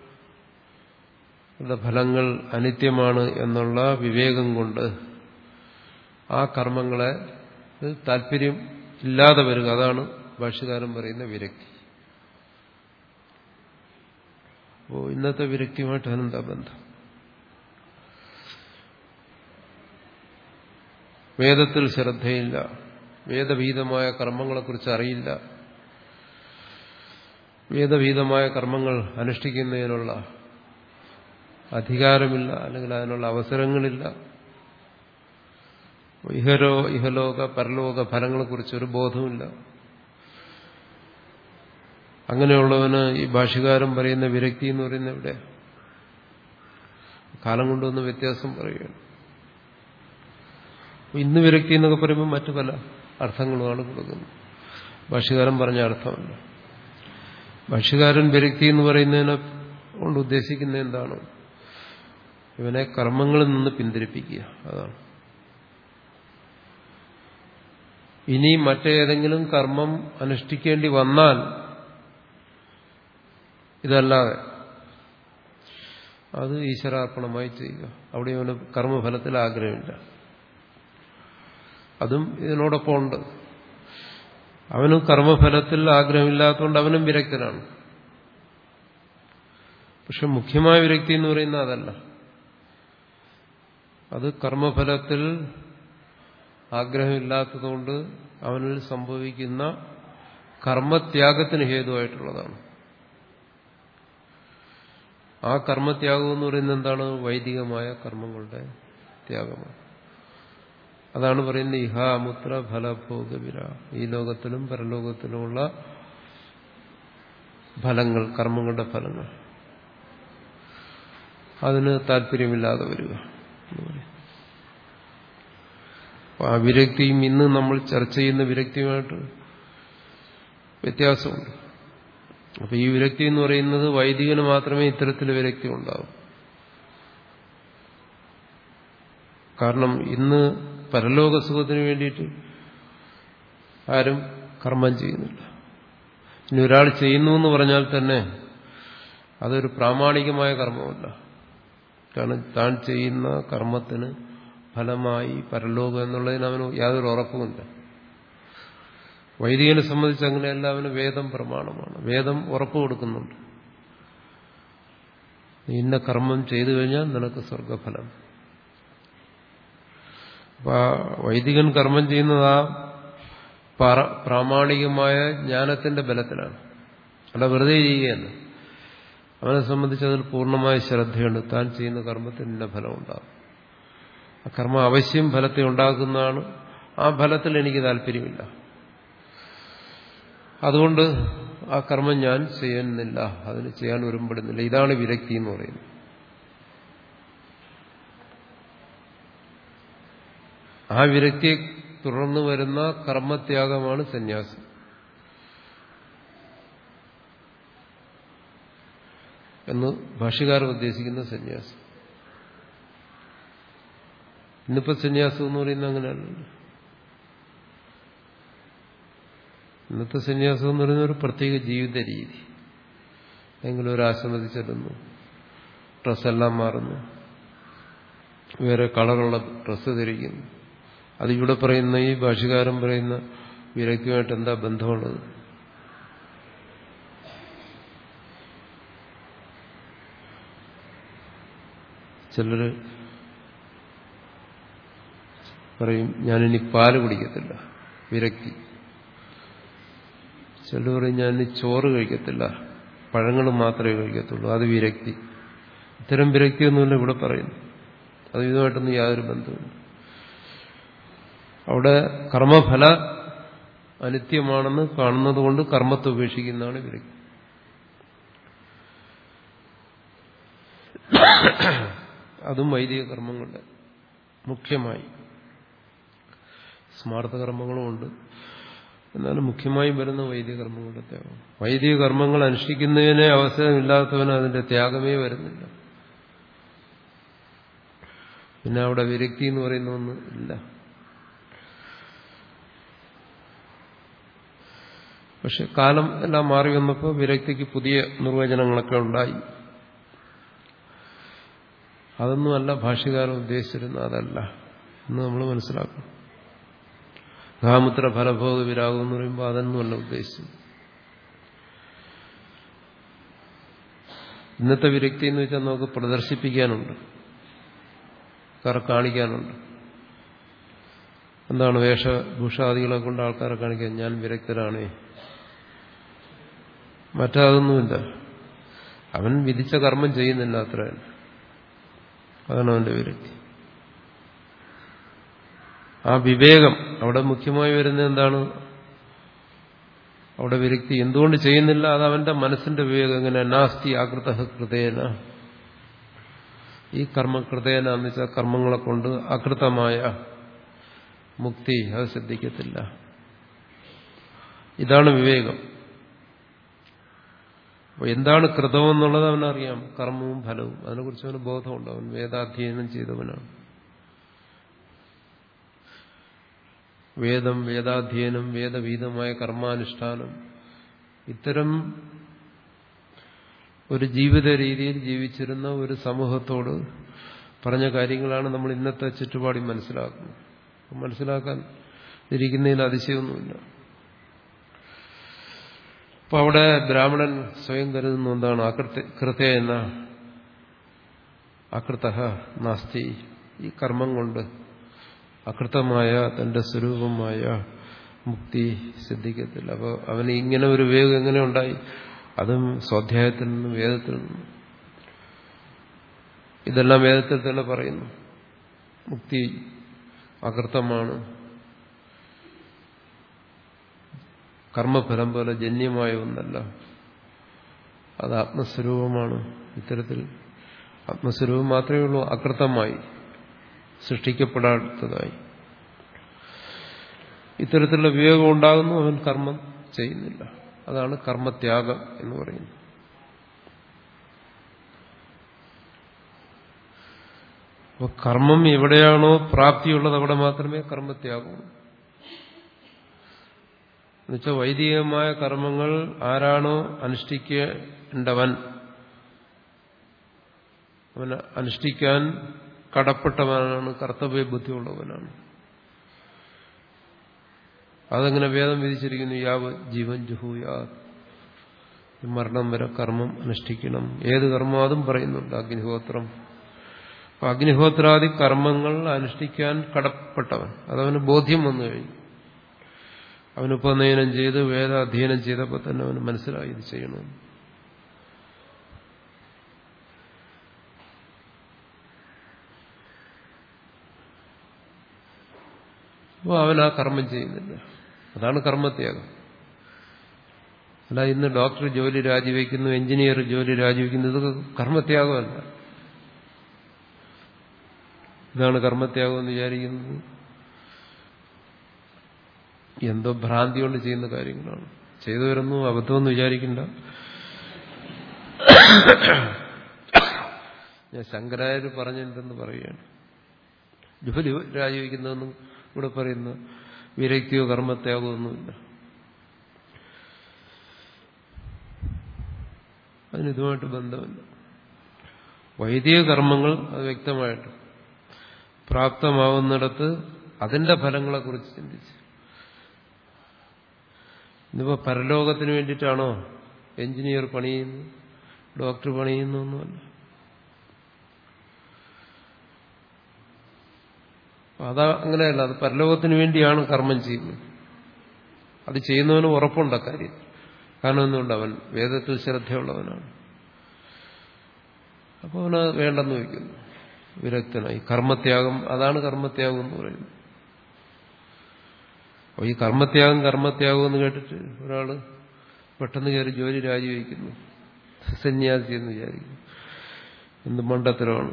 ഫലങ്ങൾ അനിത്യമാണ് എന്നുള്ള വിവേകം കൊണ്ട് ആ കർമ്മങ്ങളെ താല്പര്യം ഇല്ലാതെ വരിക അതാണ് ഭാഷ്യകാരൻ പറയുന്ന വിരക്തി അപ്പോൾ ഇന്നത്തെ വിരക്തിയുമായിട്ട് അതിനെന്താ ബന്ധം വേദത്തിൽ ശ്രദ്ധയില്ല വേദഭീതമായ കർമ്മങ്ങളെക്കുറിച്ച് അറിയില്ല വേദവീതമായ കർമ്മങ്ങൾ അനുഷ്ഠിക്കുന്നതിനുള്ള അധികാരമില്ല അല്ലെങ്കിൽ അതിനുള്ള അവസരങ്ങളില്ല ഇഹരോ ഇഹലോക പരലോക ഫലങ്ങളെക്കുറിച്ചൊരു ബോധമില്ല അങ്ങനെയുള്ളവന് ഈ ഭാഷകാരം പറയുന്ന വിരക്തി എന്ന് പറയുന്ന ഇവിടെ കാലം കൊണ്ടൊന്ന് വ്യത്യാസം പറയുകയാണ് ഇന്ന് വിരക്തി എന്നൊക്കെ പറയുമ്പോൾ മറ്റു പല അർത്ഥങ്ങളുമാണ് കൊടുക്കുന്നത് ഭാഷകാരൻ പറഞ്ഞ അർത്ഥമല്ല ഭാഷകാരൻ വിരക്തി എന്ന് പറയുന്നതിനെ കൊണ്ട് ഉദ്ദേശിക്കുന്നത് എന്താണ് ഇവനെ കർമ്മങ്ങളിൽ നിന്ന് പിന്തിരിപ്പിക്കുക അതാണ് ഇനി മറ്റേതെങ്കിലും കർമ്മം അനുഷ്ഠിക്കേണ്ടി വന്നാൽ ഇതല്ലാതെ അത് ഈശ്വരാർപ്പണമായി ചെയ്യുക അവിടെ അവന് കർമ്മഫലത്തിൽ ആഗ്രഹമില്ല അതും ഇതിനോടൊപ്പം ഉണ്ട് അവനും കർമ്മഫലത്തിൽ ആഗ്രഹമില്ലാത്തതുകൊണ്ട് അവനും വിരക്തനാണ് പക്ഷെ മുഖ്യമായ വിരക്തി എന്ന് പറയുന്നത് അതല്ല അത് കർമ്മഫലത്തിൽ ആഗ്രഹമില്ലാത്തതുകൊണ്ട് അവനിൽ സംഭവിക്കുന്ന കർമ്മത്യാഗത്തിന് ഹേതുവായിട്ടുള്ളതാണ് ആ കർമ്മത്യാഗം എന്ന് പറയുന്നത് എന്താണ് വൈദികമായ കർമ്മങ്ങളുടെ ത്യാഗമാണ് അതാണ് പറയുന്നത് ഇഹ അമുത്ര ഫലഭോഗവിര ഈ ലോകത്തിലും പരലോകത്തിലുമുള്ള ഫലങ്ങൾ കർമ്മങ്ങളുടെ ഫലങ്ങൾ അതിന് താല്പര്യമില്ലാതെ വരിക ആ വിരക്തിയും ഇന്ന് നമ്മൾ ചർച്ച ചെയ്യുന്ന വിരക്തിയുമായിട്ട് വ്യത്യാസമുണ്ട് അപ്പൊ ഈ വിരക്തി എന്ന് പറയുന്നത് വൈദികന് മാത്രമേ ഇത്തരത്തിൽ വിരക്തി ഉണ്ടാവൂ കാരണം ഇന്ന് പരലോക സുഖത്തിന് വേണ്ടിയിട്ട് ആരും കർമ്മം ചെയ്യുന്നില്ല ഇനി ഒരാൾ ചെയ്യുന്നു എന്ന് പറഞ്ഞാൽ തന്നെ അതൊരു പ്രാമാണികമായ കർമ്മമല്ല കാരണം താൻ ചെയ്യുന്ന കർമ്മത്തിന് ഫലമായി പരലോകം എന്നുള്ളതിന് അവന് യാതൊരു ഉറപ്പുമില്ല വൈദികനെ സംബന്ധിച്ച് അങ്ങനെയല്ല അവന് വേദം പ്രമാണമാണ് വേദം ഉറപ്പ് കൊടുക്കുന്നുണ്ട് ഇന്ന കർമ്മം ചെയ്തു കഴിഞ്ഞാൽ നിനക്ക് സ്വർഗഫലം അപ്പൊ ആ വൈദികൻ കർമ്മം ചെയ്യുന്നത് ആ പ്രാമാണികമായ ജ്ഞാനത്തിന്റെ ബലത്തിലാണ് അല്ല വെറുതെ ചെയ്യുകയല്ല അവനെ സംബന്ധിച്ച് അതിൽ പൂർണ്ണമായ ശ്രദ്ധയുണ്ട് താൻ ചെയ്യുന്ന കർമ്മത്തിന് ഇന്ന ഫലം ഉണ്ടാകും ആ കർമ്മം അവശ്യം ഫലത്തെ ഉണ്ടാക്കുന്നതാണ് ആ ഫലത്തിൽ എനിക്ക് താല്പര്യമില്ല അതുകൊണ്ട് ആ കർമ്മം ഞാൻ ചെയ്യുന്നില്ല അതിന് ചെയ്യാൻ ഒരുമ്പെടുന്നില്ല ഇതാണ് വിരക്തി എന്ന് പറയുന്നത് ആ വിരക്തിയെ തുടർന്ന് വരുന്ന കർമ്മത്യാഗമാണ് സന്യാസം എന്ന് ഭാഷ്യകാരൻ ഉദ്ദേശിക്കുന്ന സന്യാസം ഇന്നിപ്പോ സന്യാസം എന്ന് പറയുന്നത് അങ്ങനെയല്ലല്ലോ ഇന്നത്തെ സന്യാസം എന്ന് പറയുന്ന ഒരു പ്രത്യേക ജീവിത രീതി എങ്കിലും ഒരു ആശ്രമത്തിൽ ചെല്ലുന്നു ഡ്രസ്സെല്ലാം മാറുന്നു വേറെ കളറുള്ള ഡ്രസ്സ് ധരിക്കുന്നു അത് ഇവിടെ പറയുന്ന ഈ ഭാഷകാരൻ പറയുന്ന വിരക്തിയുമായിട്ട് എന്താ ബന്ധമുള്ളത് ചിലര് പറയും ഞാനിനി പാല് കുടിക്കത്തില്ല വിരക്തി ചിലർ പറയും ഞാനിനി ചോറ് കഴിക്കത്തില്ല പഴങ്ങൾ മാത്രമേ കഴിക്കത്തുള്ളൂ അത് വിരക്തി ഇത്തരം വിരക്തിയൊന്നുമില്ല ഇവിടെ പറയുന്നു അത് ഇതുമായിട്ടൊന്നും യാതൊരു ബന്ധമില്ല അവിടെ കർമ്മഫല അനിത്യമാണെന്ന് കാണുന്നത് കൊണ്ട് കർമ്മത്തെ ഉപേക്ഷിക്കുന്നതാണ് വിരക്തി അതും വൈദിക കർമ്മങ്ങളുടെ മുഖ്യമായി സ്മാർത്ഥ കർമ്മങ്ങളുമുണ്ട് എന്നാലും മുഖ്യമായും വരുന്ന വൈദിക കർമ്മങ്ങളുടെ ത്യാഗം വൈദിക കർമ്മങ്ങൾ അനുഷ്ഠിക്കുന്നതിനെ അവസരമില്ലാത്തവന് അതിന്റെ ത്യാഗമേ വരുന്നില്ല പിന്നെ അവിടെ വിരക്തി എന്ന് പറയുന്ന ഒന്ന് ഇല്ല പക്ഷെ കാലം എല്ലാം മാറി വന്നപ്പോൾ വിരക്തിക്ക് പുതിയ നിർവചനങ്ങളൊക്കെ ഉണ്ടായി അതൊന്നുമല്ല ഭാഷ്യകാരൻ ഉദ്ദേശിച്ചിരുന്ന അതല്ല എന്ന് നമ്മൾ മനസ്സിലാക്കണം ഗാമുത്ര ഫലഭോഗ വിരാഗം എന്ന് പറയുമ്പോൾ അതൊന്നുമല്ല ഉദ്ദേശിച്ചത് ഇന്നത്തെ വിരക്തി എന്ന് വെച്ചാൽ നമുക്ക് പ്രദർശിപ്പിക്കാനുണ്ട് കാണിക്കാനുണ്ട് എന്താണ് വേഷഭൂഷാദികളെ കൊണ്ട് ആൾക്കാരെ കാണിക്കാൻ ഞാൻ വിരക്തരാണേ മറ്റതൊന്നുമില്ല അവൻ വിധിച്ച കർമ്മം ചെയ്യുന്നില്ല അത്ര അതാണ് അവന്റെ വിരക്തി ആ വിവേകം അവിടെ മുഖ്യമായി വരുന്നത് എന്താണ് അവിടെ വിരക്തി എന്തുകൊണ്ട് ചെയ്യുന്നില്ല അത് അവന്റെ മനസ്സിന്റെ വിവേകം എങ്ങനെ നാസ്തി ആകൃത കൃതേന ഈ കർമ്മകൃതേന എന്ന് വെച്ചാൽ കർമ്മങ്ങളെ കൊണ്ട് അകൃതമായ മുക്തി അത് ശ്രദ്ധിക്കത്തില്ല ഇതാണ് വിവേകം അപ്പോൾ എന്താണ് കൃതമെന്നുള്ളത് അവനറിയാം കർമ്മവും ഫലവും അതിനെക്കുറിച്ച് അവന് ബോധമുണ്ട് അവൻ വേദാധ്യയനം ചെയ്തവനാണ് വേദം വേദാധ്യയനം വേദവീതമായ കർമാനുഷ്ഠാനം ഇത്തരം ഒരു ജീവിത രീതിയിൽ ജീവിച്ചിരുന്ന ഒരു സമൂഹത്തോട് പറഞ്ഞ കാര്യങ്ങളാണ് നമ്മൾ ഇന്നത്തെ ചുറ്റുപാടിൽ മനസ്സിലാക്കുന്നത് മനസ്സിലാക്കാൻ ഇരിക്കുന്നതിൽ അതിശയമൊന്നുമില്ല അപ്പൊ അവിടെ ബ്രാഹ്മണൻ സ്വയം കരുതുന്ന എന്താണ് അകൃത്യ കൃത്യ എന്ന അകൃത നാസ്തി ഈ കർമ്മം കൊണ്ട് അകൃതമായ തന്റെ സ്വരൂപമായ മുക്തി സിദ്ധിക്കത്തില്ല അപ്പോൾ അവന് ഇങ്ങനെ ഒരു വേഗം എങ്ങനെ ഉണ്ടായി അതും സ്വാധ്യായത്തിൽ നിന്നും വേദത്തിൽ നിന്നും ഇതെല്ലാം വേദത്തിൽ തന്നെ പറയുന്നു മുക്തി അകൃതമാണ് കർമ്മഫലം പോലെ ജന്യമായ ഒന്നല്ല അത് ആത്മസ്വരൂപമാണ് ഇത്തരത്തിൽ ആത്മസ്വരൂപം മാത്രമേ ഉള്ളൂ അകൃതമായി സൃഷ്ടിക്കപ്പെടാത്തതായി ഇത്തരത്തിലുള്ള വിവേകം ഉണ്ടാകുന്നു അവൻ കർമ്മം ചെയ്യുന്നില്ല അതാണ് കർമ്മത്യാഗം എന്ന് പറയുന്നത് അപ്പോൾ കർമ്മം എവിടെയാണോ പ്രാപ്തിയുള്ളത് അവിടെ മാത്രമേ കർമ്മത്യാഗമുള്ളൂ എന്നുവെച്ചാൽ വൈദികമായ കർമ്മങ്ങൾ ആരാണോ അനുഷ്ഠിക്കേണ്ടവൻ അവന് അനുഷ്ഠിക്കാൻ കടപ്പെട്ടവനാണ് കർത്തവ്യ ബുദ്ധിയുള്ളവനാണ് അതെങ്ങനെ വേദം വിധിച്ചിരിക്കുന്നു യാവ് ജീവൻ ജുഹൂയാ മരണം വരെ കർമ്മം അനുഷ്ഠിക്കണം ഏത് കർമ്മം അതും പറയുന്നുണ്ട് അഗ്നിഹോത്രം അഗ്നിഹോത്രാദി കർമ്മങ്ങൾ അനുഷ്ഠിക്കാൻ കടപ്പെട്ടവൻ അതവന് ബോധ്യം വന്നു കഴിഞ്ഞു അവനുപനയനം ചെയ്ത് വേദ അധ്യയനം ചെയ്തപ്പോൾ തന്നെ അവന് മനസ്സിലായി ഇത് ചെയ്യണമെന്ന് അപ്പോൾ അവൻ ആ കർമ്മം ചെയ്യുന്നില്ല അതാണ് കർമ്മത്യാഗം അല്ല ഇന്ന് ഡോക്ടർ ജോലി രാജിവെക്കുന്നു എഞ്ചിനീയർ ജോലി രാജിവെക്കുന്നു ഇതൊക്കെ കർമ്മത്യാഗമല്ല ഇതാണ് കർമ്മത്യാഗം എന്ന് വിചാരിക്കുന്നത് എന്തോ ഭ്രാന്തി കൊണ്ട് ചെയ്യുന്ന കാര്യങ്ങളാണ് ചെയ്തു വരുന്നു അബദ്ധമെന്ന് വിചാരിക്കണ്ട ഞാൻ ശങ്കരായർ പറഞ്ഞിട്ടുണ്ടെന്ന് പറയുകയാണ് ജോലി രാജിവെക്കുന്നതെന്നും ഇവിടെ പറയുന്ന വിരക്തിയോ കർമ്മത്യാഗോ ഒന്നുമില്ല അതിനിതുമായിട്ട് ബന്ധമില്ല വൈദിക കർമ്മങ്ങൾ അത് വ്യക്തമായിട്ട് പ്രാപ്തമാവുന്നിടത്ത് അതിന്റെ ഫലങ്ങളെക്കുറിച്ച് ചിന്തിച്ച് ഇന്നിപ്പോ പരലോകത്തിന് വേണ്ടിയിട്ടാണോ എഞ്ചിനീയർ പണിയുന്നു ഡോക്ടർ പണിയുന്നു ഒന്നുമല്ല അതാ അങ്ങനെയല്ല അത് പരലോകത്തിന് വേണ്ടിയാണ് കർമ്മം ചെയ്യുന്നത് അത് ചെയ്യുന്നവന് ഉറപ്പുണ്ട് കാര്യം കാരണം എന്തുകൊണ്ട് അവൻ വേദത്തിൽ ശ്രദ്ധയുള്ളവനാണ് അപ്പോൾ അവന് വേണ്ടെന്ന് വയ്ക്കുന്നു വിരക്തനായി കർമ്മത്യാഗം അതാണ് കർമ്മത്യാഗം എന്ന് പറയുന്നത് അപ്പോൾ ഈ കർമ്മത്യാഗം കർമ്മത്യാഗം എന്ന് കേട്ടിട്ട് ഒരാൾ പെട്ടെന്ന് കയറി ജോലി രാജിവെക്കുന്നു സന്യാസി എന്ന് വിചാരിക്കുന്നു എന്ത് മണ്ടത്തരമാണ്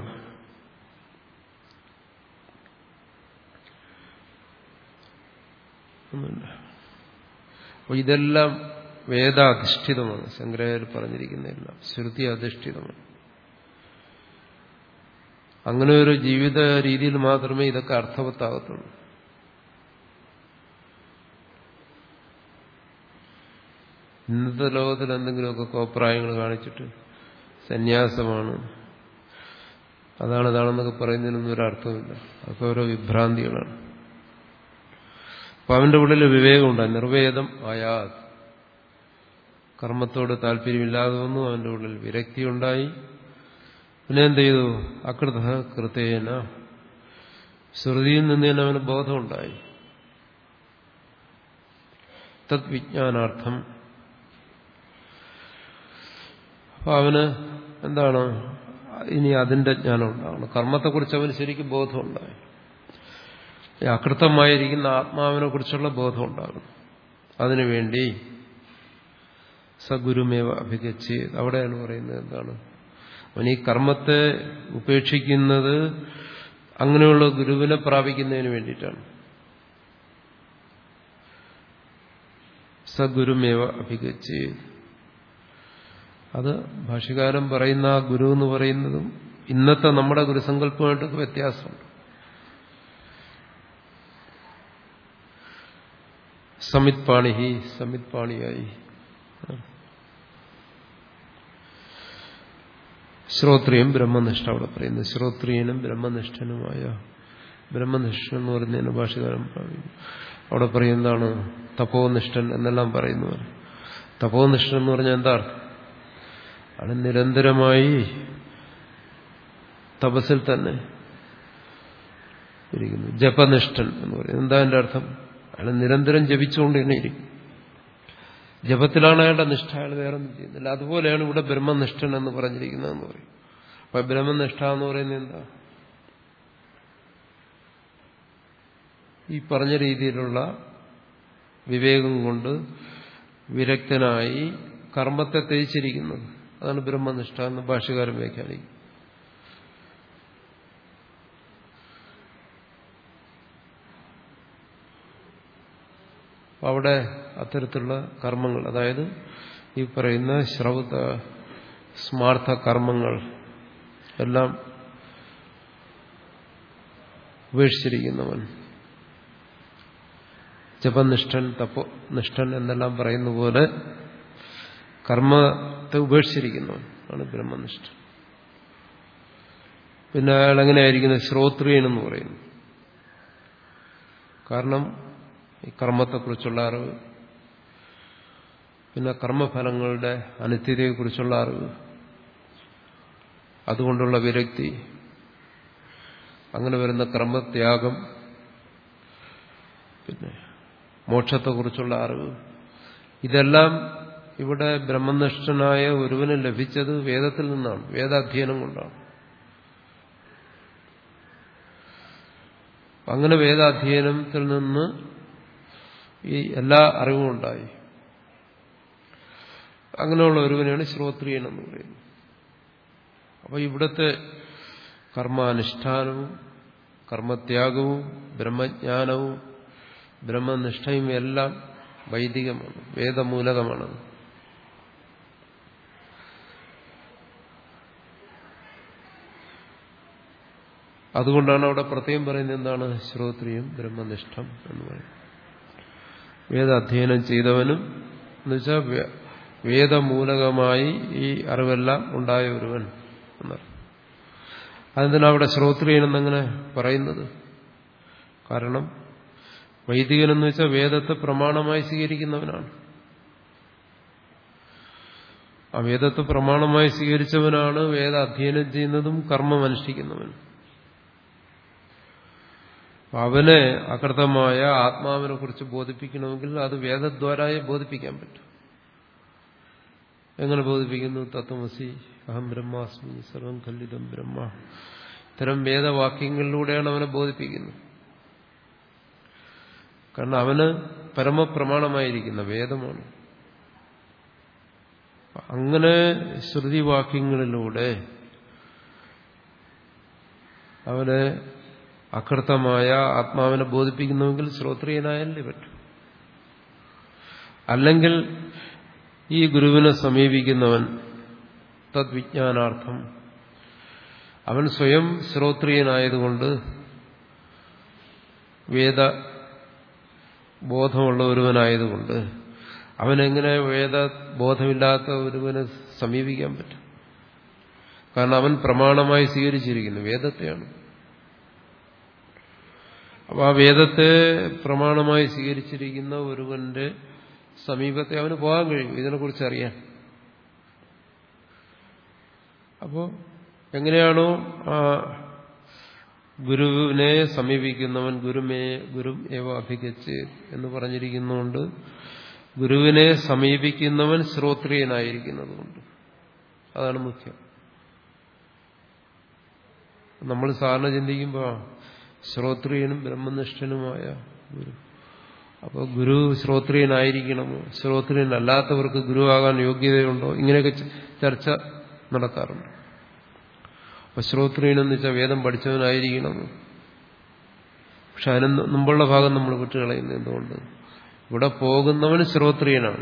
ഒന്നുമില്ല അപ്പോൾ ഇതെല്ലാം വേദാധിഷ്ഠിതമാണ് ശങ്കരാചാര്യർ പറഞ്ഞിരിക്കുന്നതെല്ലാം ശ്രുതി അധിഷ്ഠിതമാണ് അങ്ങനെ ഒരു ജീവിത രീതിയിൽ മാത്രമേ ഇതൊക്കെ അർത്ഥവത്താകത്തുള്ളൂ ഇന്നത്തെ ലോകത്തിൽ എന്തെങ്കിലുമൊക്കെ കോപ്രായങ്ങൾ കാണിച്ചിട്ട് സന്യാസമാണ് അതാണ് ഇതാണെന്നൊക്കെ പറയുന്നതിനൊന്നും ഒരു അർത്ഥമില്ല അതൊക്കെ ഓരോ വിഭ്രാന്തികളാണ് അപ്പൊ അവന്റെ ഉള്ളിൽ വിവേകമുണ്ട് നിർവേദം ആയാ കർമ്മത്തോട് താല്പര്യമില്ലാതെ വന്നു അവന്റെ ഉള്ളിൽ വിരക്തിയുണ്ടായി പിന്നെ എന്ത് ചെയ്തു അകൃത കൃതേന ശ്രുതിയിൽ നിന്ന് തന്നെ അവന് ബോധമുണ്ടായി തദ്വിജ്ഞാനാർത്ഥം അപ്പൊ അവന് എന്താണ് ഇനി അതിന്റെ ജ്ഞാനം ഉണ്ടാകണം കർമ്മത്തെക്കുറിച്ച് അവന് ശരിക്കും ബോധമുണ്ടായി ഈ അകൃതമായിരിക്കുന്ന ആത്മാവിനെ കുറിച്ചുള്ള ബോധം ഉണ്ടാകും അതിനുവേണ്ടി സഗുരുമേവ അഭിഗച്ച് അവിടെയാണ് പറയുന്നത് എന്താണ് അവൻ ഈ കർമ്മത്തെ ഉപേക്ഷിക്കുന്നത് അങ്ങനെയുള്ള ഗുരുവിനെ പ്രാപിക്കുന്നതിന് വേണ്ടിയിട്ടാണ് സഗുരുമേവ അഭിഗച്ച് അത് ഭാഷകാരൻ പറയുന്ന ആ ഗുരു എന്ന് പറയുന്നതും ഇന്നത്തെ നമ്മുടെ ഗുരുസങ്കല്പമായിട്ടൊക്കെ വ്യത്യാസമുണ്ട് സമിത് പാണിഹി സമിത് പാണിയായി ശ്രോത്രിയം ബ്രഹ്മനിഷ്ഠ അവിടെ പറയുന്നത് ശ്രോത്രിയനും ബ്രഹ്മനിഷ്ഠനുമായ ബ്രഹ്മനിഷ്ഠൻ എന്ന് പറയുന്നതിന് ഭാഷകാരൻ പറയുന്നു അവിടെ പറയുന്നതാണ് തപോനിഷ്ഠൻ എന്നെല്ലാം പറയുന്നവർ തപോനിഷ്ഠൻ എന്ന് പറഞ്ഞാൽ എന്താ അർത്ഥം അത് നിരന്തരമായി തപസ്സിൽ തന്നെ ഇരിക്കുന്നു ജപനിഷ്ഠൻ എന്ന് പറയുന്നത് എന്താ എന്റെ അർത്ഥം അയാൾ നിരന്തരം ജപിച്ചുകൊണ്ട് തന്നെ ഇരിക്കും ജപത്തിലാണ് അയാളുടെ നിഷ്ഠ അയാൾ വേറെ ഒന്നും ചെയ്യുന്നില്ല അതുപോലെയാണ് ഇവിടെ ബ്രഹ്മനിഷ്ഠൻ എന്ന് പറഞ്ഞിരിക്കുന്നതെന്ന് പറയും അപ്പൊ ബ്രഹ്മനിഷ്ഠ എന്ന് പറയുന്നത് എന്താ ഈ പറഞ്ഞ രീതിയിലുള്ള വിവേകം കൊണ്ട് വിരക്തനായി കർമ്മത്തെ തേച്ചിരിക്കുന്നത് അതാണ് ബ്രഹ്മനിഷ്ഠ എന്ന് ഭാഷകാരൻ വ്യാഖ്യാനിക്കും അവിടെ അത്തരത്തിലുള്ള കർമ്മങ്ങൾ അതായത് ഈ പറയുന്ന ശ്രൗത സ്മാർത്ഥ കർമ്മങ്ങൾ എല്ലാം ഉപേക്ഷിച്ചിരിക്കുന്നവൻ ജപനിഷ്ഠൻ തപോനിഷ്ഠൻ എന്നെല്ലാം പറയുന്ന പോലെ കർമ്മത്തെ ഉപേക്ഷിച്ചിരിക്കുന്നവൻ ആണ് ബ്രഹ്മനിഷ്ഠൻ പിന്നെ അയാൾ എങ്ങനെയായിരിക്കുന്നത് ശ്രോത്രിയൻ എന്ന് പറയുന്നു കാരണം ഈ കർമ്മത്തെക്കുറിച്ചുള്ള അറിവ് പിന്നെ കർമ്മഫലങ്ങളുടെ അനിത്യതയെക്കുറിച്ചുള്ള അറിവ് അതുകൊണ്ടുള്ള വിരക്തി അങ്ങനെ വരുന്ന കർമ്മത്യാഗം പിന്നെ മോക്ഷത്തെക്കുറിച്ചുള്ള അറിവ് ഇതെല്ലാം ഇവിടെ ബ്രഹ്മനിഷ്ഠനായ ഒരുവന് ലഭിച്ചത് വേദത്തിൽ നിന്നാണ് വേദാധ്യയനം കൊണ്ടാണ് അങ്ങനെ വേദാധ്യയനത്തിൽ നിന്ന് ഈ എല്ലാ അറിവും ഉണ്ടായി അങ്ങനെയുള്ള ഒരുവനെയാണ് ശ്രോത്രിയൻ എന്ന് പറയുന്നത് അപ്പൊ ഇവിടുത്തെ കർമാനുഷ്ഠാനവും കർമ്മത്യാഗവും ബ്രഹ്മജ്ഞാനവും ബ്രഹ്മനിഷ്ഠയും എല്ലാം വൈദികമാണ് വേദമൂലകമാണ് അതുകൊണ്ടാണ് അവിടെ പ്രത്യേകം പറയുന്നത് എന്താണ് ശ്രോത്രിയം ബ്രഹ്മനിഷ്ഠം എന്ന് പറയുന്നത് വേദ അധ്യയനം ചെയ്തവനും എന്നുവെച്ചാൽ വേദമൂലകമായി ഈ അറിവെല്ലാം ഉണ്ടായ ഒരുവൻ എന്നർത്ഥം അതെന്തിനാ അവിടെ ശ്രോത്രിയൻ എന്നങ്ങനെ പറയുന്നത് കാരണം വൈദികനെന്ന് വെച്ചാൽ വേദത്തെ പ്രമാണമായി സ്വീകരിക്കുന്നവനാണ് ആ വേദത്തെ പ്രമാണമായി സ്വീകരിച്ചവനാണ് വേദ അധ്യയനം ചെയ്യുന്നതും കർമ്മം അനുഷ്ഠിക്കുന്നവനും അവനെ അകൃതമായ ആത്മാവിനെ കുറിച്ച് ബോധിപ്പിക്കണമെങ്കിൽ അത് വേദദ്വാരായി ബോധിപ്പിക്കാൻ പറ്റും എങ്ങനെ ബോധിപ്പിക്കുന്നു തത്വമസി അഹം ബ്രഹ്മാസ്മി സർവം ഖല്ലിതം ബ്രഹ്മ ഇത്തരം വേദവാക്യങ്ങളിലൂടെയാണ് അവനെ ബോധിപ്പിക്കുന്നത് കാരണം അവന് പരമപ്രമാണമായിരിക്കുന്ന വേദമാണ് അങ്ങനെ ശ്രുതിവാക്യങ്ങളിലൂടെ അവനെ അകൃതമായ ആത്മാവിനെ ബോധിപ്പിക്കുന്നുവെങ്കിൽ ശ്രോത്രിയനായല്ലേ പറ്റും അല്ലെങ്കിൽ ഈ ഗുരുവിനെ സമീപിക്കുന്നവൻ തദ്വിജ്ഞാനാർത്ഥം അവൻ സ്വയം ശ്രോത്രിയനായതുകൊണ്ട് വേദ ബോധമുള്ള ഒരുവനായതുകൊണ്ട് അവനെങ്ങനെ വേദ ബോധമില്ലാത്ത ഒരുവനെ സമീപിക്കാൻ പറ്റും കാരണം അവൻ പ്രമാണമായി സ്വീകരിച്ചിരിക്കുന്നു വേദത്തെയാണ് അപ്പൊ ആ വേദത്തെ പ്രമാണമായി സ്വീകരിച്ചിരിക്കുന്ന ഒരുവന്റെ സമീപത്തെ അവന് പോകാൻ കഴിയും ഇതിനെക്കുറിച്ച് അറിയാൻ അപ്പോ എങ്ങനെയാണോ ആ ഗുരുവിനെ സമീപിക്കുന്നവൻ ഗുരുമേ ഗുരും ഏവ അഭിഗച്ച് എന്ന് പറഞ്ഞിരിക്കുന്നുകൊണ്ട് ഗുരുവിനെ സമീപിക്കുന്നവൻ ശ്രോത്രിയനായിരിക്കുന്നതുകൊണ്ട് അതാണ് മുഖ്യം നമ്മൾ സാധാരണ ചിന്തിക്കുമ്പോൾ ശ്രോത്രിയനും ബ്രഹ്മനിഷ്ഠനുമായ ഗുരു അപ്പോൾ ഗുരു ശ്രോത്രിയനായിരിക്കണമോ ശ്രോത്രിയനല്ലാത്തവർക്ക് ഗുരുവാകാൻ യോഗ്യതയുണ്ടോ ഇങ്ങനെയൊക്കെ ചർച്ച നടക്കാറുണ്ട് അപ്പൊ ശ്രോത്രിയനെന്ന് വെച്ചാൽ വേദം പഠിച്ചവനായിരിക്കണമോ പക്ഷെ അതിന് മുമ്പുള്ള ഭാഗം നമ്മൾ വിട്ടുകളയുന്നത് എന്തുകൊണ്ട് ഇവിടെ പോകുന്നവൻ ശ്രോത്രിയനാണ്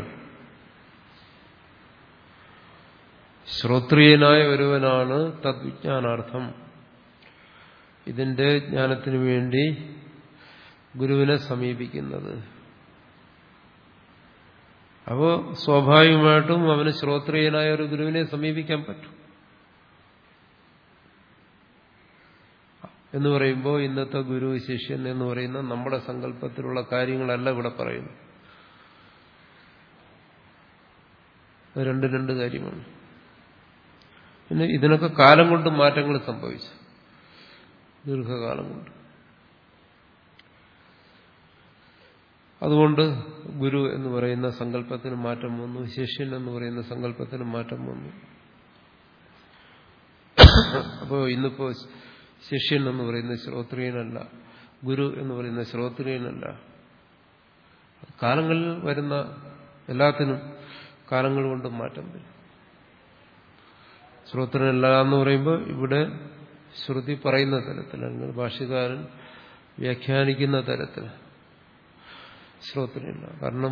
ശ്രോത്രിയനായ ഒരുവനാണ് തദ്വിജ്ഞാനാർത്ഥം ഇതിന്റെ ജ്ഞാനത്തിനു വേണ്ടി ഗുരുവിനെ സമീപിക്കുന്നത് അപ്പോൾ സ്വാഭാവികമായിട്ടും അവന് ശ്രോത്രിയനായ ഒരു ഗുരുവിനെ സമീപിക്കാൻ പറ്റും എന്ന് പറയുമ്പോൾ ഇന്നത്തെ ഗുരു ശിഷ്യൻ എന്ന് പറയുന്ന നമ്മുടെ സങ്കല്പത്തിലുള്ള കാര്യങ്ങളല്ല ഇവിടെ പറയുന്നു രണ്ട് രണ്ട് കാര്യമാണ് പിന്നെ ഇതിനൊക്കെ കാലം കൊണ്ട് മാറ്റങ്ങൾ സംഭവിച്ചു ദീർഘകാലം കൊണ്ട് അതുകൊണ്ട് ഗുരു എന്ന് പറയുന്ന സങ്കല്പത്തിന് മാറ്റം വന്നു ശിഷ്യൻ എന്ന് പറയുന്ന സങ്കല്പത്തിന് മാറ്റം വന്നു അപ്പോൾ ഇന്നിപ്പോ ശിഷ്യൻ എന്ന് പറയുന്ന ശ്രോത്രിയനല്ല ഗുരു എന്ന് പറയുന്ന ശ്രോത്രിയനല്ല കാലങ്ങളിൽ വരുന്ന എല്ലാത്തിനും കാലങ്ങൾ കൊണ്ട് മാറ്റം വരും ശ്രോത്രനല്ല എന്ന് പറയുമ്പോൾ ഇവിടെ ശ്രുതി പറയുന്ന തരത്തിൽ അല്ലെങ്കിൽ ഭാഷ്യകാരൻ വ്യാഖ്യാനിക്കുന്ന തരത്തിൽ ശ്രോത്രനില്ല കാരണം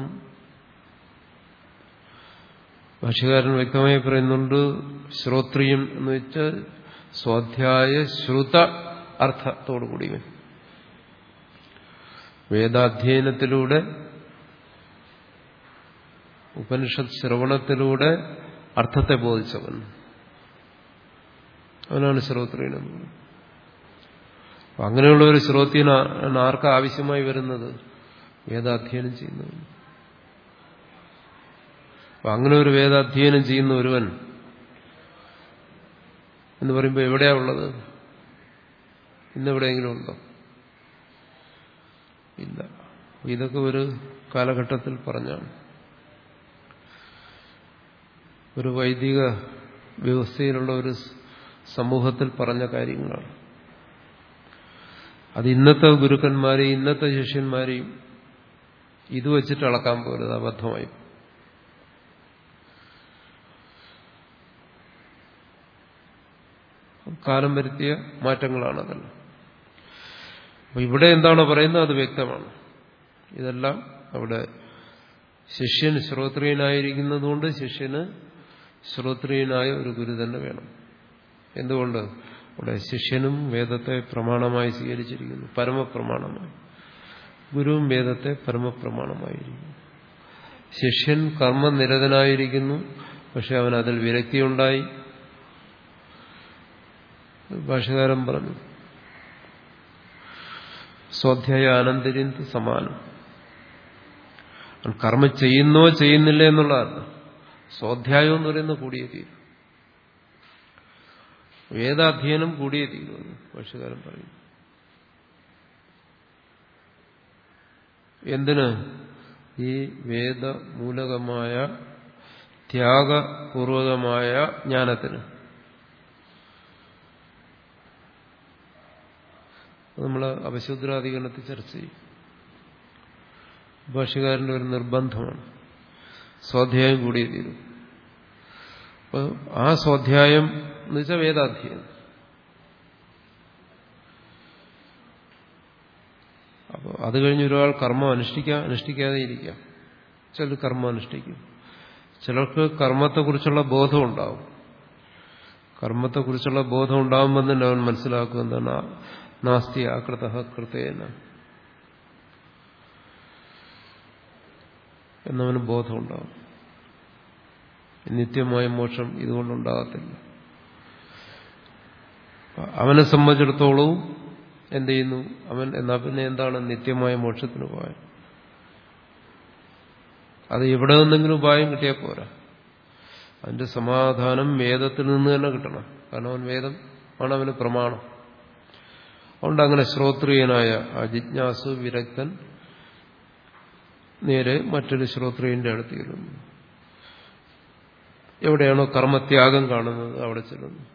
ഭാഷ്യകാരൻ വ്യക്തമായി പറയുന്നുണ്ട് ശ്രോത്രിയം എന്ന് വെച്ചാൽ സ്വാധ്യായ ശ്രുത അർത്ഥത്തോടുകൂടിയവൻ വേദാധ്യയനത്തിലൂടെ ഉപനിഷത്ത് ശ്രവണത്തിലൂടെ അർത്ഥത്തെ ബോധിച്ചവൻ അവനാണ് ശ്രോത്രിയൻ എന്ന് പറയുന്നത് അപ്പൊ അങ്ങനെയുള്ള ഒരു ശ്രോത്യന് ആർക്കാ ആവശ്യമായി വരുന്നത് വേദാധ്യയനം ചെയ്യുന്നവൻ അപ്പൊ അങ്ങനെ ഒരു വേദാധ്യയനം ചെയ്യുന്ന ഒരുവൻ എന്ന് പറയുമ്പോൾ എവിടെയാ ഉള്ളത് ഇന്നെവിടെയെങ്കിലും ഉണ്ടോ ഇല്ല ഇതൊക്കെ ഒരു കാലഘട്ടത്തിൽ പറഞ്ഞാണ് ഒരു വൈദിക വ്യവസ്ഥയിലുള്ള ഒരു സമൂഹത്തിൽ പറഞ്ഞ കാര്യങ്ങളാണ് അത് ഇന്നത്തെ ഗുരുക്കന്മാരെയും ഇന്നത്തെ ശിഷ്യന്മാരെയും ഇത് വെച്ചിട്ട് അളക്കാൻ പോരുത് അബദ്ധമായി കാലം വരുത്തിയ മാറ്റങ്ങളാണ് അതെല്ലാം അപ്പൊ ഇവിടെ എന്താണോ പറയുന്നത് അത് വ്യക്തമാണ് ഇതെല്ലാം അവിടെ ശിഷ്യൻ ശ്രോത്രിയനായിരിക്കുന്നതുകൊണ്ട് ശിഷ്യന് ശ്രോത്രിയനായ ഒരു ഗുരു തന്നെ വേണം എന്തുകൊണ്ട് അവിടെ ശിഷ്യനും വേദത്തെ പ്രമാണമായി സ്വീകരിച്ചിരിക്കുന്നു പരമപ്രമാണമായി ഗുരുവും വേദത്തെ പരമപ്രമാണമായിരിക്കുന്നു ശിഷ്യൻ കർമ്മനിരതനായിരിക്കുന്നു പക്ഷെ അവൻ അതിൽ വിരക്തിയുണ്ടായി ഭാഷകാരൻ പറഞ്ഞു സ്വാധ്യായ ആനന്ദര്യന്ത് സമാനം കർമ്മം ചെയ്യുന്നോ ചെയ്യുന്നില്ല എന്നുള്ളതല്ല സ്വാധ്യായം എന്ന് പറയുന്ന കൂടിയേ തീരും വേദാധ്യയനം കൂടിയേ തീരുമെന്ന് ഭാഷകാരൻ പറയും എന്തിന് ഈ വേദമൂലകമായ ത്യാഗപൂർവകമായ ജ്ഞാനത്തിന് നമ്മൾ അപശുദ്രാധികരണത്തിൽ ചർച്ച ചെയ്യും ഭാഷകാരന്റെ ഒരു നിർബന്ധമാണ് സ്വാധ്യായം കൂടിയേ തീരും അപ്പോൾ ആ സ്വാധ്യായം എന്ന് വെച്ചാൽ വേദാധ്യയനം അപ്പോൾ അത് കഴിഞ്ഞ് ഒരാൾ കർമ്മം അനുഷ്ഠിക്കാം അനുഷ്ഠിക്കാതെ ഇരിക്കാം ചിലർ കർമ്മം അനുഷ്ഠിക്കും ചിലർക്ക് കർമ്മത്തെക്കുറിച്ചുള്ള ബോധം ഉണ്ടാവും കർമ്മത്തെക്കുറിച്ചുള്ള ബോധം ഉണ്ടാകുമ്പോൾ തന്നെ അവൻ മനസ്സിലാക്കും എന്താണ് നാസ്തി ആകൃത കൃതേന എന്നവന് ബോധമുണ്ടാവും നിത്യമായ മോക്ഷം ഇതുകൊണ്ടുണ്ടാകത്തില്ല അവനെ സംബന്ധിച്ചിടത്തോളവും എന്ത് ചെയ്യുന്നു അവൻ എന്നാ പിന്നെ എന്താണ് നിത്യമായ മോക്ഷത്തിന് ഉപായം അത് എവിടെ നിന്നെങ്കിലും ഉപായം കിട്ടിയാൽ പോരാ അതിന്റെ സമാധാനം വേദത്തിൽ നിന്ന് തന്നെ കിട്ടണം കാരണം അവൻ വേദം ആണ് അവന് പ്രമാണം അതുകൊണ്ട് അങ്ങനെ ശ്രോത്രിയനായ ആ ജിജ്ഞാസു വിരക്തൻ നേരെ മറ്റൊരു ശ്രോത്രിയന്റെ അടുത്ത് ചെല്ലുന്നു എവിടെയാണോ കർമ്മത്യാഗം കാണുന്നത് അവിടെ ചെല്ലുന്നു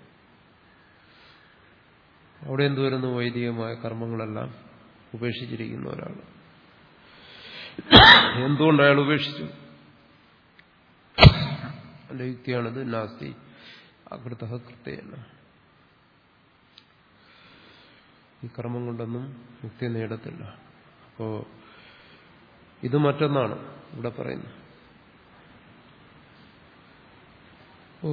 അവിടെ എന്ത് വരുന്നു വൈദികമായ കർമ്മങ്ങളെല്ലാം ഉപേക്ഷിച്ചിരിക്കുന്ന ഒരാൾ എന്തുകൊണ്ട് അയാൾ ഉപേക്ഷിച്ചു അല്ല യുക്തിയാണിത് നാസ്തി അകൃത കൃത്യല്ല ഈ കർമ്മം കൊണ്ടൊന്നും മുക്തി നേടത്തില്ല അപ്പോ ഇത് മറ്റൊന്നാണ് ഇവിടെ പറയുന്നത് അപ്പോ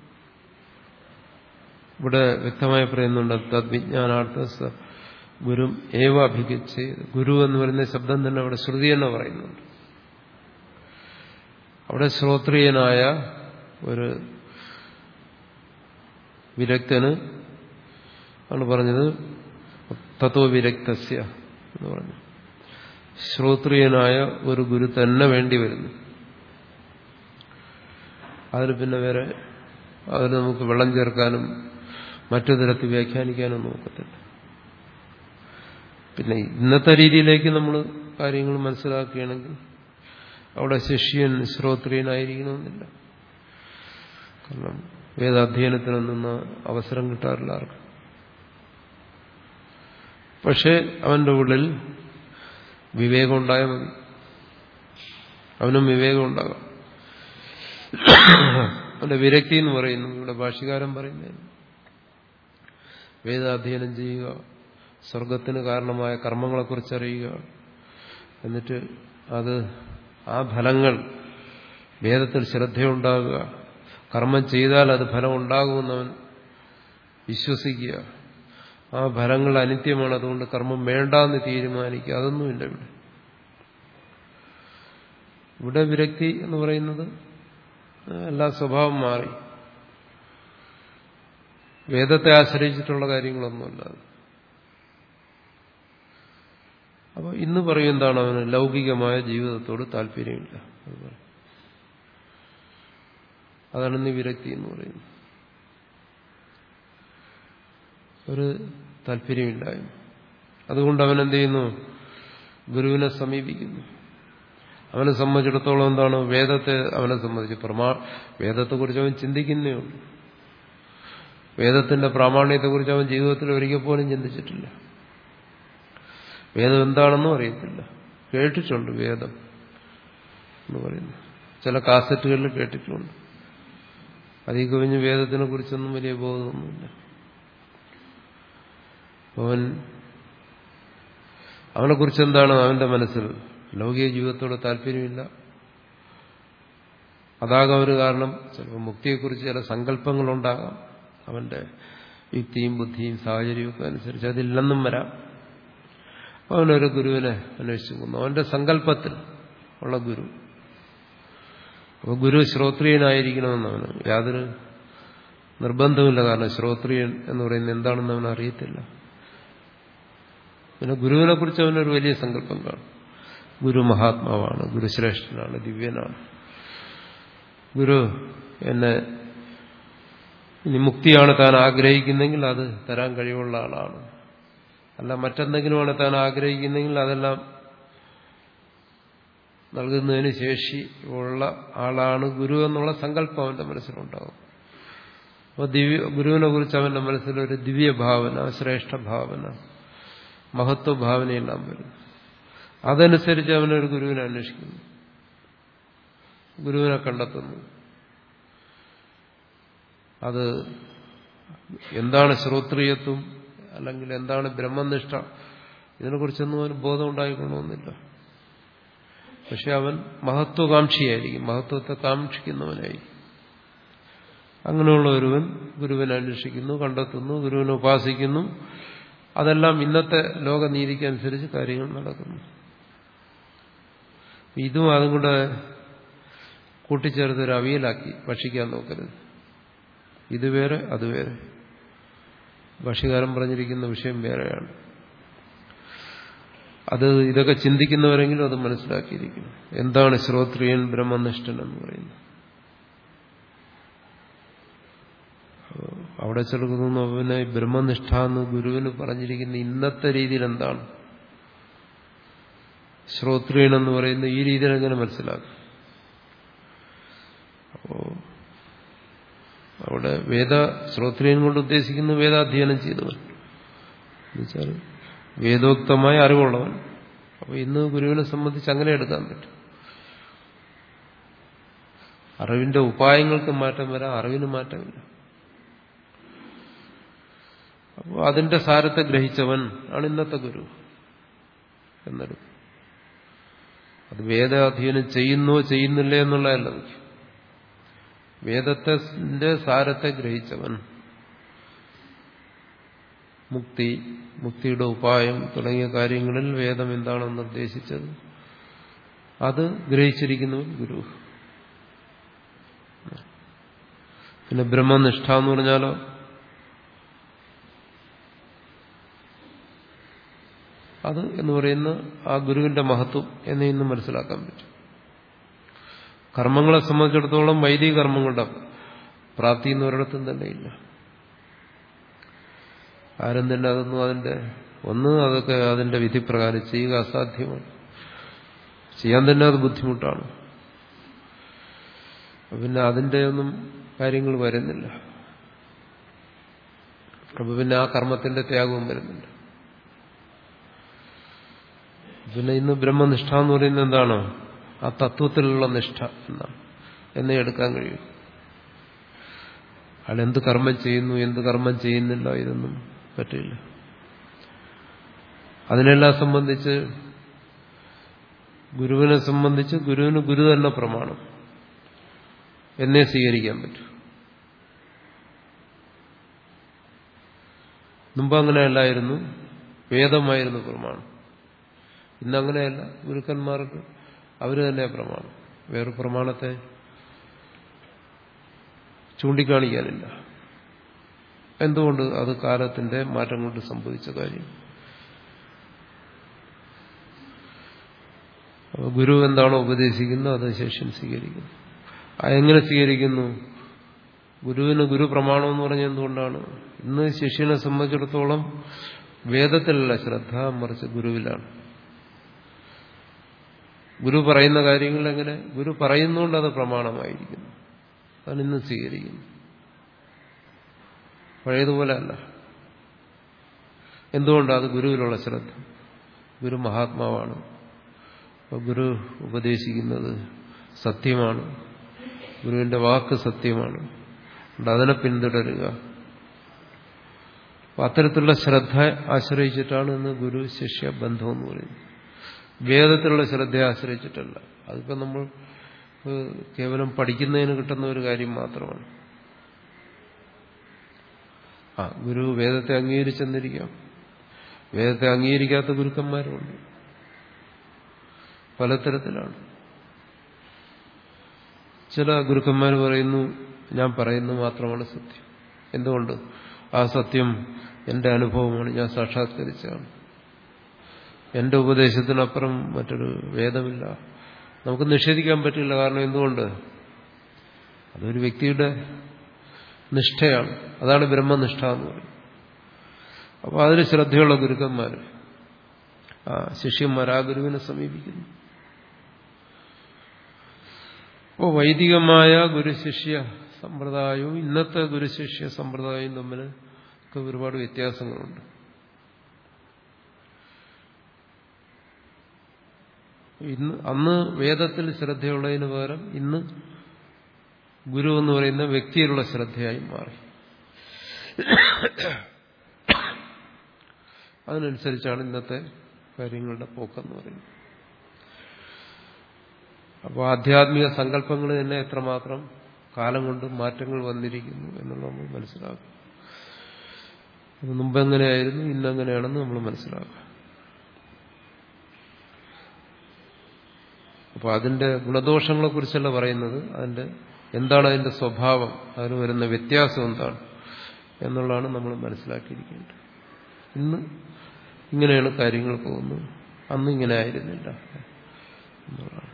ഇവിടെ വ്യക്തമായി പറയുന്നുണ്ട് തദ്വിജ്ഞാനാർത്ഥ ഗുരു ഏവ അഭിഗച്ച് ഗുരു എന്ന് പറയുന്ന ശബ്ദം തന്നെ അവിടെ ശ്രുതി എന്ന് പറയുന്നുണ്ട് അവിടെ ശ്രോത്രിയനായ ഒരു വിരക്തന് ആണ് പറഞ്ഞത് തത്വ വിരക്തസ്യ എന്ന് പറഞ്ഞു ശ്രോത്രിയനായ ഒരു ഗുരു തന്നെ വേണ്ടി വരുന്നു അതിൽ പിന്നെ വേറെ അതിൽ നമുക്ക് വെള്ളം ചേർക്കാനും മറ്റു തരത്തിൽ വ്യാഖ്യാനിക്കാനും നോക്കത്തില്ല പിന്നെ ഇന്നത്തെ രീതിയിലേക്ക് നമ്മൾ കാര്യങ്ങൾ മനസ്സിലാക്കുകയാണെങ്കിൽ അവിടെ ശിഷ്യൻ ശ്രോത്രിയനായിരിക്കണമെന്നില്ല കാരണം വേദാധ്യയനത്തിനൊന്നും അവസരം കിട്ടാറില്ല ആർക്കും പക്ഷേ അവന്റെ ഉള്ളിൽ വിവേകം ഉണ്ടായാൽ മതി അവനും വിവേകം ഉണ്ടാകാം അവന്റെ വിരക്തി എന്ന് പറയുന്നു ഇവിടെ ഭാഷ്യകാരൻ പറയുന്നതിന് വേദാധ്യയനം ചെയ്യുക സ്വർഗത്തിന് കാരണമായ കർമ്മങ്ങളെക്കുറിച്ച് അറിയുക എന്നിട്ട് അത് ആ ഫലങ്ങൾ വേദത്തിൽ ശ്രദ്ധയുണ്ടാകുക കർമ്മം ചെയ്താൽ അത് ഫലം ഉണ്ടാകുമെന്നവൻ വിശ്വസിക്കുക ആ ഫലങ്ങൾ അനിത്യമാണ് അതുകൊണ്ട് കർമ്മം വേണ്ടാന്ന് തീരുമാനിക്കുക അതൊന്നുമില്ല ഇവിടെ ഇവിടെ വിരക്തി എന്ന് പറയുന്നത് എല്ലാ സ്വഭാവം മാറി വേദത്തെ ആശ്രയിച്ചിട്ടുള്ള കാര്യങ്ങളൊന്നുമല്ല അപ്പോൾ ഇന്ന് പറയും എന്താണ് അവന് ലൗകികമായ ജീവിതത്തോട് താല്പര്യമില്ല അതാണ് ഇന്ന് വിരക്തി എന്ന് പറയുന്നത് ഒരു താല്പര്യമില്ലായ്മ അതുകൊണ്ട് അവൻ എന്ത് ചെയ്യുന്നു ഗുരുവിനെ സമീപിക്കുന്നു അവനെ സംബന്ധിച്ചിടത്തോളം എന്താണ് വേദത്തെ അവനെ സംബന്ധിച്ച് പ്രമാ വേദത്തെക്കുറിച്ച് അവൻ ചിന്തിക്കുന്നേ ഉള്ളൂ വേദത്തിന്റെ പ്രാമാണ്യത്തെക്കുറിച്ച് അവൻ ജീവിതത്തിൽ ഒരിക്കൽ പോലും ചിന്തിച്ചിട്ടില്ല വേദം എന്താണെന്നും അറിയത്തില്ല കേട്ടിട്ടുണ്ട് വേദം എന്ന് പറയുന്നു ചില കാസറ്റുകളിൽ കേട്ടിട്ടുണ്ട് അതിൽ കവിഞ്ഞ് വേദത്തിനെ കുറിച്ചൊന്നും വലിയ ബോധമൊന്നുമില്ല അവൻ അവനെക്കുറിച്ച് എന്താണ് അവന്റെ മനസ്സിൽ ലൗകിക ജീവിതത്തോട് താല്പര്യമില്ല അതാകാം ഒരു കാരണം ചിലപ്പോൾ മുക്തിയെക്കുറിച്ച് ചില സങ്കല്പങ്ങളുണ്ടാകാം അവന്റെ യുക്തിയും ബുദ്ധിയും സാഹചര്യവും ഒക്കെ അനുസരിച്ച് അതില്ലെന്നും വരാം അവനൊരു ഗുരുവിനെ അന്വേഷിച്ചു പോകുന്നു അവന്റെ സങ്കല്പത്തിൽ ഉള്ള ഗുരു അപ്പോൾ ഗുരു ശ്രോത്രിയനായിരിക്കണമെന്ന് അവന് യാതൊരു നിർബന്ധമില്ല കാരണം ശ്രോത്രിയൻ എന്ന് പറയുന്നത് എന്താണെന്ന് അവൻ അറിയത്തില്ല പിന്നെ ഗുരുവിനെ കുറിച്ച് അവനൊരു വലിയ സങ്കല്പം കാണും ഗുരു മഹാത്മാവാണ് ഗുരു ശ്രേഷ്ഠനാണ് ദിവ്യനാണ് ഗുരു എന്നെ ഇനി മുക്തിയാണ് താൻ ആഗ്രഹിക്കുന്നെങ്കിൽ അത് തരാൻ കഴിവുള്ള ആളാണ് അല്ല മറ്റെന്തെങ്കിലുമാണ് താൻ ആഗ്രഹിക്കുന്നെങ്കിൽ അതെല്ലാം നൽകുന്നതിന് ശേഷി ഉള്ള ആളാണ് ഗുരു എന്നുള്ള സങ്കല്പം അവന്റെ മനസ്സിലുണ്ടാകും അപ്പോൾ ദിവ്യ ഗുരുവിനെ കുറിച്ച് അവന്റെ മനസ്സിലൊരു ദിവ്യഭാവന ശ്രേഷ്ഠ ഭാവന മഹത്വഭാവനയെല്ലാം വരും അതനുസരിച്ച് അവനൊരു ഗുരുവിനെ അന്വേഷിക്കുന്നു ഗുരുവിനെ കണ്ടെത്തുന്നു അത് എന്താണ് ശ്രോത്രിയത്വം അല്ലെങ്കിൽ എന്താണ് ബ്രഹ്മനിഷ്ഠ ഇതിനെക്കുറിച്ചൊന്നും അവന് ബോധം ഉണ്ടായിക്കൊള്ളണമെന്നില്ല പക്ഷെ അവൻ മഹത്വകാംക്ഷിയായിരിക്കും മഹത്വത്തെ കാക്ഷിക്കുന്നവനായിരിക്കും അങ്ങനെയുള്ള ഒരുവൻ ഗുരുവിനെ അന്വേഷിക്കുന്നു കണ്ടെത്തുന്നു ഗുരുവിനെ ഉപാസിക്കുന്നു അതെല്ലാം ഇന്നത്തെ ലോകനീതിക്കനുസരിച്ച് കാര്യങ്ങൾ നടക്കുന്നു ഇതും അതും കൂടെ കൂട്ടിച്ചേർത്ത് ഒരു അവിയലാക്കി ഭക്ഷിക്കാൻ നോക്കരുത് ഇത് വേറെ അത് വേറെ ഭാഷ്യകാരൻ പറഞ്ഞിരിക്കുന്ന വിഷയം വേറെയാണ് അത് ഇതൊക്കെ ചിന്തിക്കുന്നവരെങ്കിലും അത് മനസ്സിലാക്കിയിരിക്കുന്നു എന്താണ് ശ്രോത്രിയൻ ബ്രഹ്മനിഷ്ഠൻ എന്ന് പറയുന്നത് അവിടെ ചെറുക്കുന്നു അവനെ ബ്രഹ്മനിഷ്ഠ എന്ന് ഗുരുവിന് പറഞ്ഞിരിക്കുന്ന ഇന്നത്തെ രീതിയിൽ എന്താണ് ശ്രോത്രിയൻ എന്ന് പറയുന്ന ഈ രീതിയിൽ എങ്ങനെ മനസ്സിലാക്കും അപ്പോ ഇവിടെ വേദ ശ്രോത്രിയൻ കൊണ്ട് ഉദ്ദേശിക്കുന്നത് വേദാധ്യയനം ചെയ്തവൻ എന്നുവെച്ചാൽ വേദോക്തമായ അറിവുള്ളവൻ അപ്പോൾ ഇന്ന് ഗുരുവിനെ സംബന്ധിച്ച് അങ്ങനെ എടുക്കാൻ പറ്റും അറിവിന്റെ ഉപായങ്ങൾക്ക് മാറ്റം വരാം അറിവിന് മാറ്റമില്ല അപ്പോൾ അതിന്റെ സാരത്തെ ഗ്രഹിച്ചവൻ ആണ് ഇന്നത്തെ ഗുരു എന്നെടുക്കും അത് വേദാധ്യയനം ചെയ്യുന്നോ ചെയ്യുന്നില്ലേ എന്നുള്ളതല്ല മുഖ്യം വേദത്തിന്റെ സാരത്തെ ഗ്രഹിച്ചവൻ മുക്തി മുക്തിയുടെ ഉപായം തുടങ്ങിയ കാര്യങ്ങളിൽ വേദം എന്താണെന്ന് നിർദ്ദേശിച്ചത് അത് ഗ്രഹിച്ചിരിക്കുന്നവൻ ഗുരു പിന്നെ ബ്രഹ്മനിഷ്ഠ എന്ന് പറഞ്ഞാലോ അത് എന്ന് പറയുന്ന ആ ഗുരുവിന്റെ മഹത്വം എന്ന് ഇന്ന് മനസ്സിലാക്കാൻ പറ്റും കർമ്മങ്ങളെ സംബന്ധിച്ചിടത്തോളം വൈദിക കർമ്മങ്ങളുടെ പ്രാപ്തി എന്ന് ഒരിടത്തും തന്നെ ഇല്ല ആരും തന്നെ അതൊന്നും അതിന്റെ ഒന്ന് അതൊക്കെ അതിന്റെ വിധിപ്രകാരം ചെയ്യുക അസാധ്യമാണ് ചെയ്യാൻ തന്നെ അത് ബുദ്ധിമുട്ടാണ് പിന്നെ അതിന്റെ ഒന്നും കാര്യങ്ങൾ വരുന്നില്ല അപ്പൊ പിന്നെ ആ കർമ്മത്തിന്റെ ത്യാഗവും വരുന്നുണ്ട് പിന്നെ ഇന്ന് ബ്രഹ്മനിഷ്ഠ എന്ന് പറയുന്നത് എന്താണ് ആ തത്വത്തിലുള്ള നിഷ്ഠ എന്നാണ് എന്നേ എടുക്കാൻ കഴിയും അയാൾ എന്ത് കർമ്മം ചെയ്യുന്നു എന്ത് കർമ്മം ചെയ്യുന്നില്ല ഇതൊന്നും പറ്റില്ല അതിനെല്ലാം സംബന്ധിച്ച് ഗുരുവിനെ സംബന്ധിച്ച് ഗുരുവിന് ഗുരു തന്നെ പ്രമാണം എന്നേ സ്വീകരിക്കാൻ പറ്റും മുമ്പ് അങ്ങനെയല്ലായിരുന്നു വേദമായിരുന്നു പ്രമാണം ഇന്നങ്ങനെയല്ല ഗുരുക്കന്മാർക്ക് അവർ തന്നെ പ്രമാണം വേറെ പ്രമാണത്തെ ചൂണ്ടിക്കാണിക്കാനില്ല എന്തുകൊണ്ട് അത് കാലത്തിന്റെ മാറ്റം കൊണ്ട് സംഭവിച്ച കാര്യം ഗുരു എന്താണോ ഉപദേശിക്കുന്നത് അത് ശിഷ്യൻ സ്വീകരിക്കുന്നു അതെങ്ങനെ സ്വീകരിക്കുന്നു ഗുരുവിന് ഗുരു പ്രമാണം എന്ന് പറഞ്ഞ എന്തുകൊണ്ടാണ് ഇന്ന് ശിഷ്യനെ സംബന്ധിച്ചിടത്തോളം വേദത്തിലല്ല ശ്രദ്ധ മറിച്ച് ഗുരുവിലാണ് ഗുരു പറയുന്ന കാര്യങ്ങൾ എങ്ങനെ ഗുരു പറയുന്നുകൊണ്ട് അത് പ്രമാണമായിരിക്കുന്നു അതാണ് ഇന്ന് സ്വീകരിക്കുന്നു പഴയതുപോലെ അല്ല എന്തുകൊണ്ടാണ് അത് ഗുരുവിലുള്ള ശ്രദ്ധ ഗുരു മഹാത്മാവാണ് ഗുരു ഉപദേശിക്കുന്നത് സത്യമാണ് ഗുരുവിന്റെ വാക്ക് സത്യമാണ് അതിനെ പിന്തുടരുക അത്തരത്തിലുള്ള ശ്രദ്ധ ആശ്രയിച്ചിട്ടാണ് ഇന്ന് ഗുരു ശിഷ്യ ബന്ധം എന്ന് പറയുന്നത് വേദത്തിലുള്ള ശ്രദ്ധയെ ആശ്രയിച്ചിട്ടല്ല അതിപ്പോൾ നമ്മൾ കേവലം പഠിക്കുന്നതിന് കിട്ടുന്ന ഒരു കാര്യം മാത്രമാണ് ആ ഗുരു വേദത്തെ അംഗീകരിച്ചെന്നിരിക്കാം വേദത്തെ അംഗീകരിക്കാത്ത ഗുരുക്കന്മാരുമുണ്ട് പലതരത്തിലാണ് ചില ഗുരുക്കന്മാർ പറയുന്നു ഞാൻ പറയുന്നത് മാത്രമാണ് സത്യം എന്തുകൊണ്ട് ആ സത്യം എന്റെ അനുഭവമാണ് ഞാൻ സാക്ഷാത്കരിച്ചതാണ് എന്റെ ഉപദേശത്തിനപ്പുറം മറ്റൊരു വേദമില്ല നമുക്ക് നിഷേധിക്കാൻ പറ്റില്ല കാരണം എന്തുകൊണ്ട് അതൊരു വ്യക്തിയുടെ നിഷ്ഠയാണ് അതാണ് ബ്രഹ്മനിഷ്ഠ എന്ന് പറയുന്നത് അപ്പോൾ അതിന് ശ്രദ്ധയുള്ള ഗുരുക്കന്മാർ ആ ശിഷ്യന്മാർ ആ ഗുരുവിനെ സമീപിക്കുന്നു അപ്പോൾ വൈദികമായ ഗുരുശിഷ്യ സമ്പ്രദായവും ഇന്നത്തെ ഗുരുശിഷ്യ സമ്പ്രദായവും തമ്മിൽ ഒക്കെ ഒരുപാട് വ്യത്യാസങ്ങളുണ്ട് ഇന്ന് അന്ന് വേദത്തിൽ ശ്രദ്ധയുള്ളതിന് പകരം ഇന്ന് ഗുരു എന്ന് പറയുന്ന വ്യക്തിയിലുള്ള ശ്രദ്ധയായി മാറി അതിനനുസരിച്ചാണ് ഇന്നത്തെ കാര്യങ്ങളുടെ പോക്കെന്ന് പറയുന്നത് അപ്പോൾ ആധ്യാത്മിക സങ്കല്പങ്ങൾ തന്നെ എത്രമാത്രം കാലം കൊണ്ട് മാറ്റങ്ങൾ വന്നിരിക്കുന്നു എന്നുള്ളത് നമ്മൾ മനസ്സിലാക്കും അത് മുമ്പെങ്ങനെയായിരുന്നു ഇന്നെങ്ങനെയാണെന്ന് നമ്മൾ മനസ്സിലാക്കുക അപ്പോൾ അതിന്റെ ഗുണദോഷങ്ങളെ കുറിച്ചല്ല പറയുന്നത് അതിന്റെ എന്താണ് അതിന്റെ സ്വഭാവം അതിന് വരുന്ന വ്യത്യാസം എന്താണ് എന്നുള്ളതാണ് നമ്മൾ മനസ്സിലാക്കിയിരിക്കേണ്ടത് ഇന്ന് ഇങ്ങനെയാണ് കാര്യങ്ങൾ പോകുന്നത് അന്ന് ഇങ്ങനെ ആയിരുന്നില്ല എന്നുള്ളതാണ്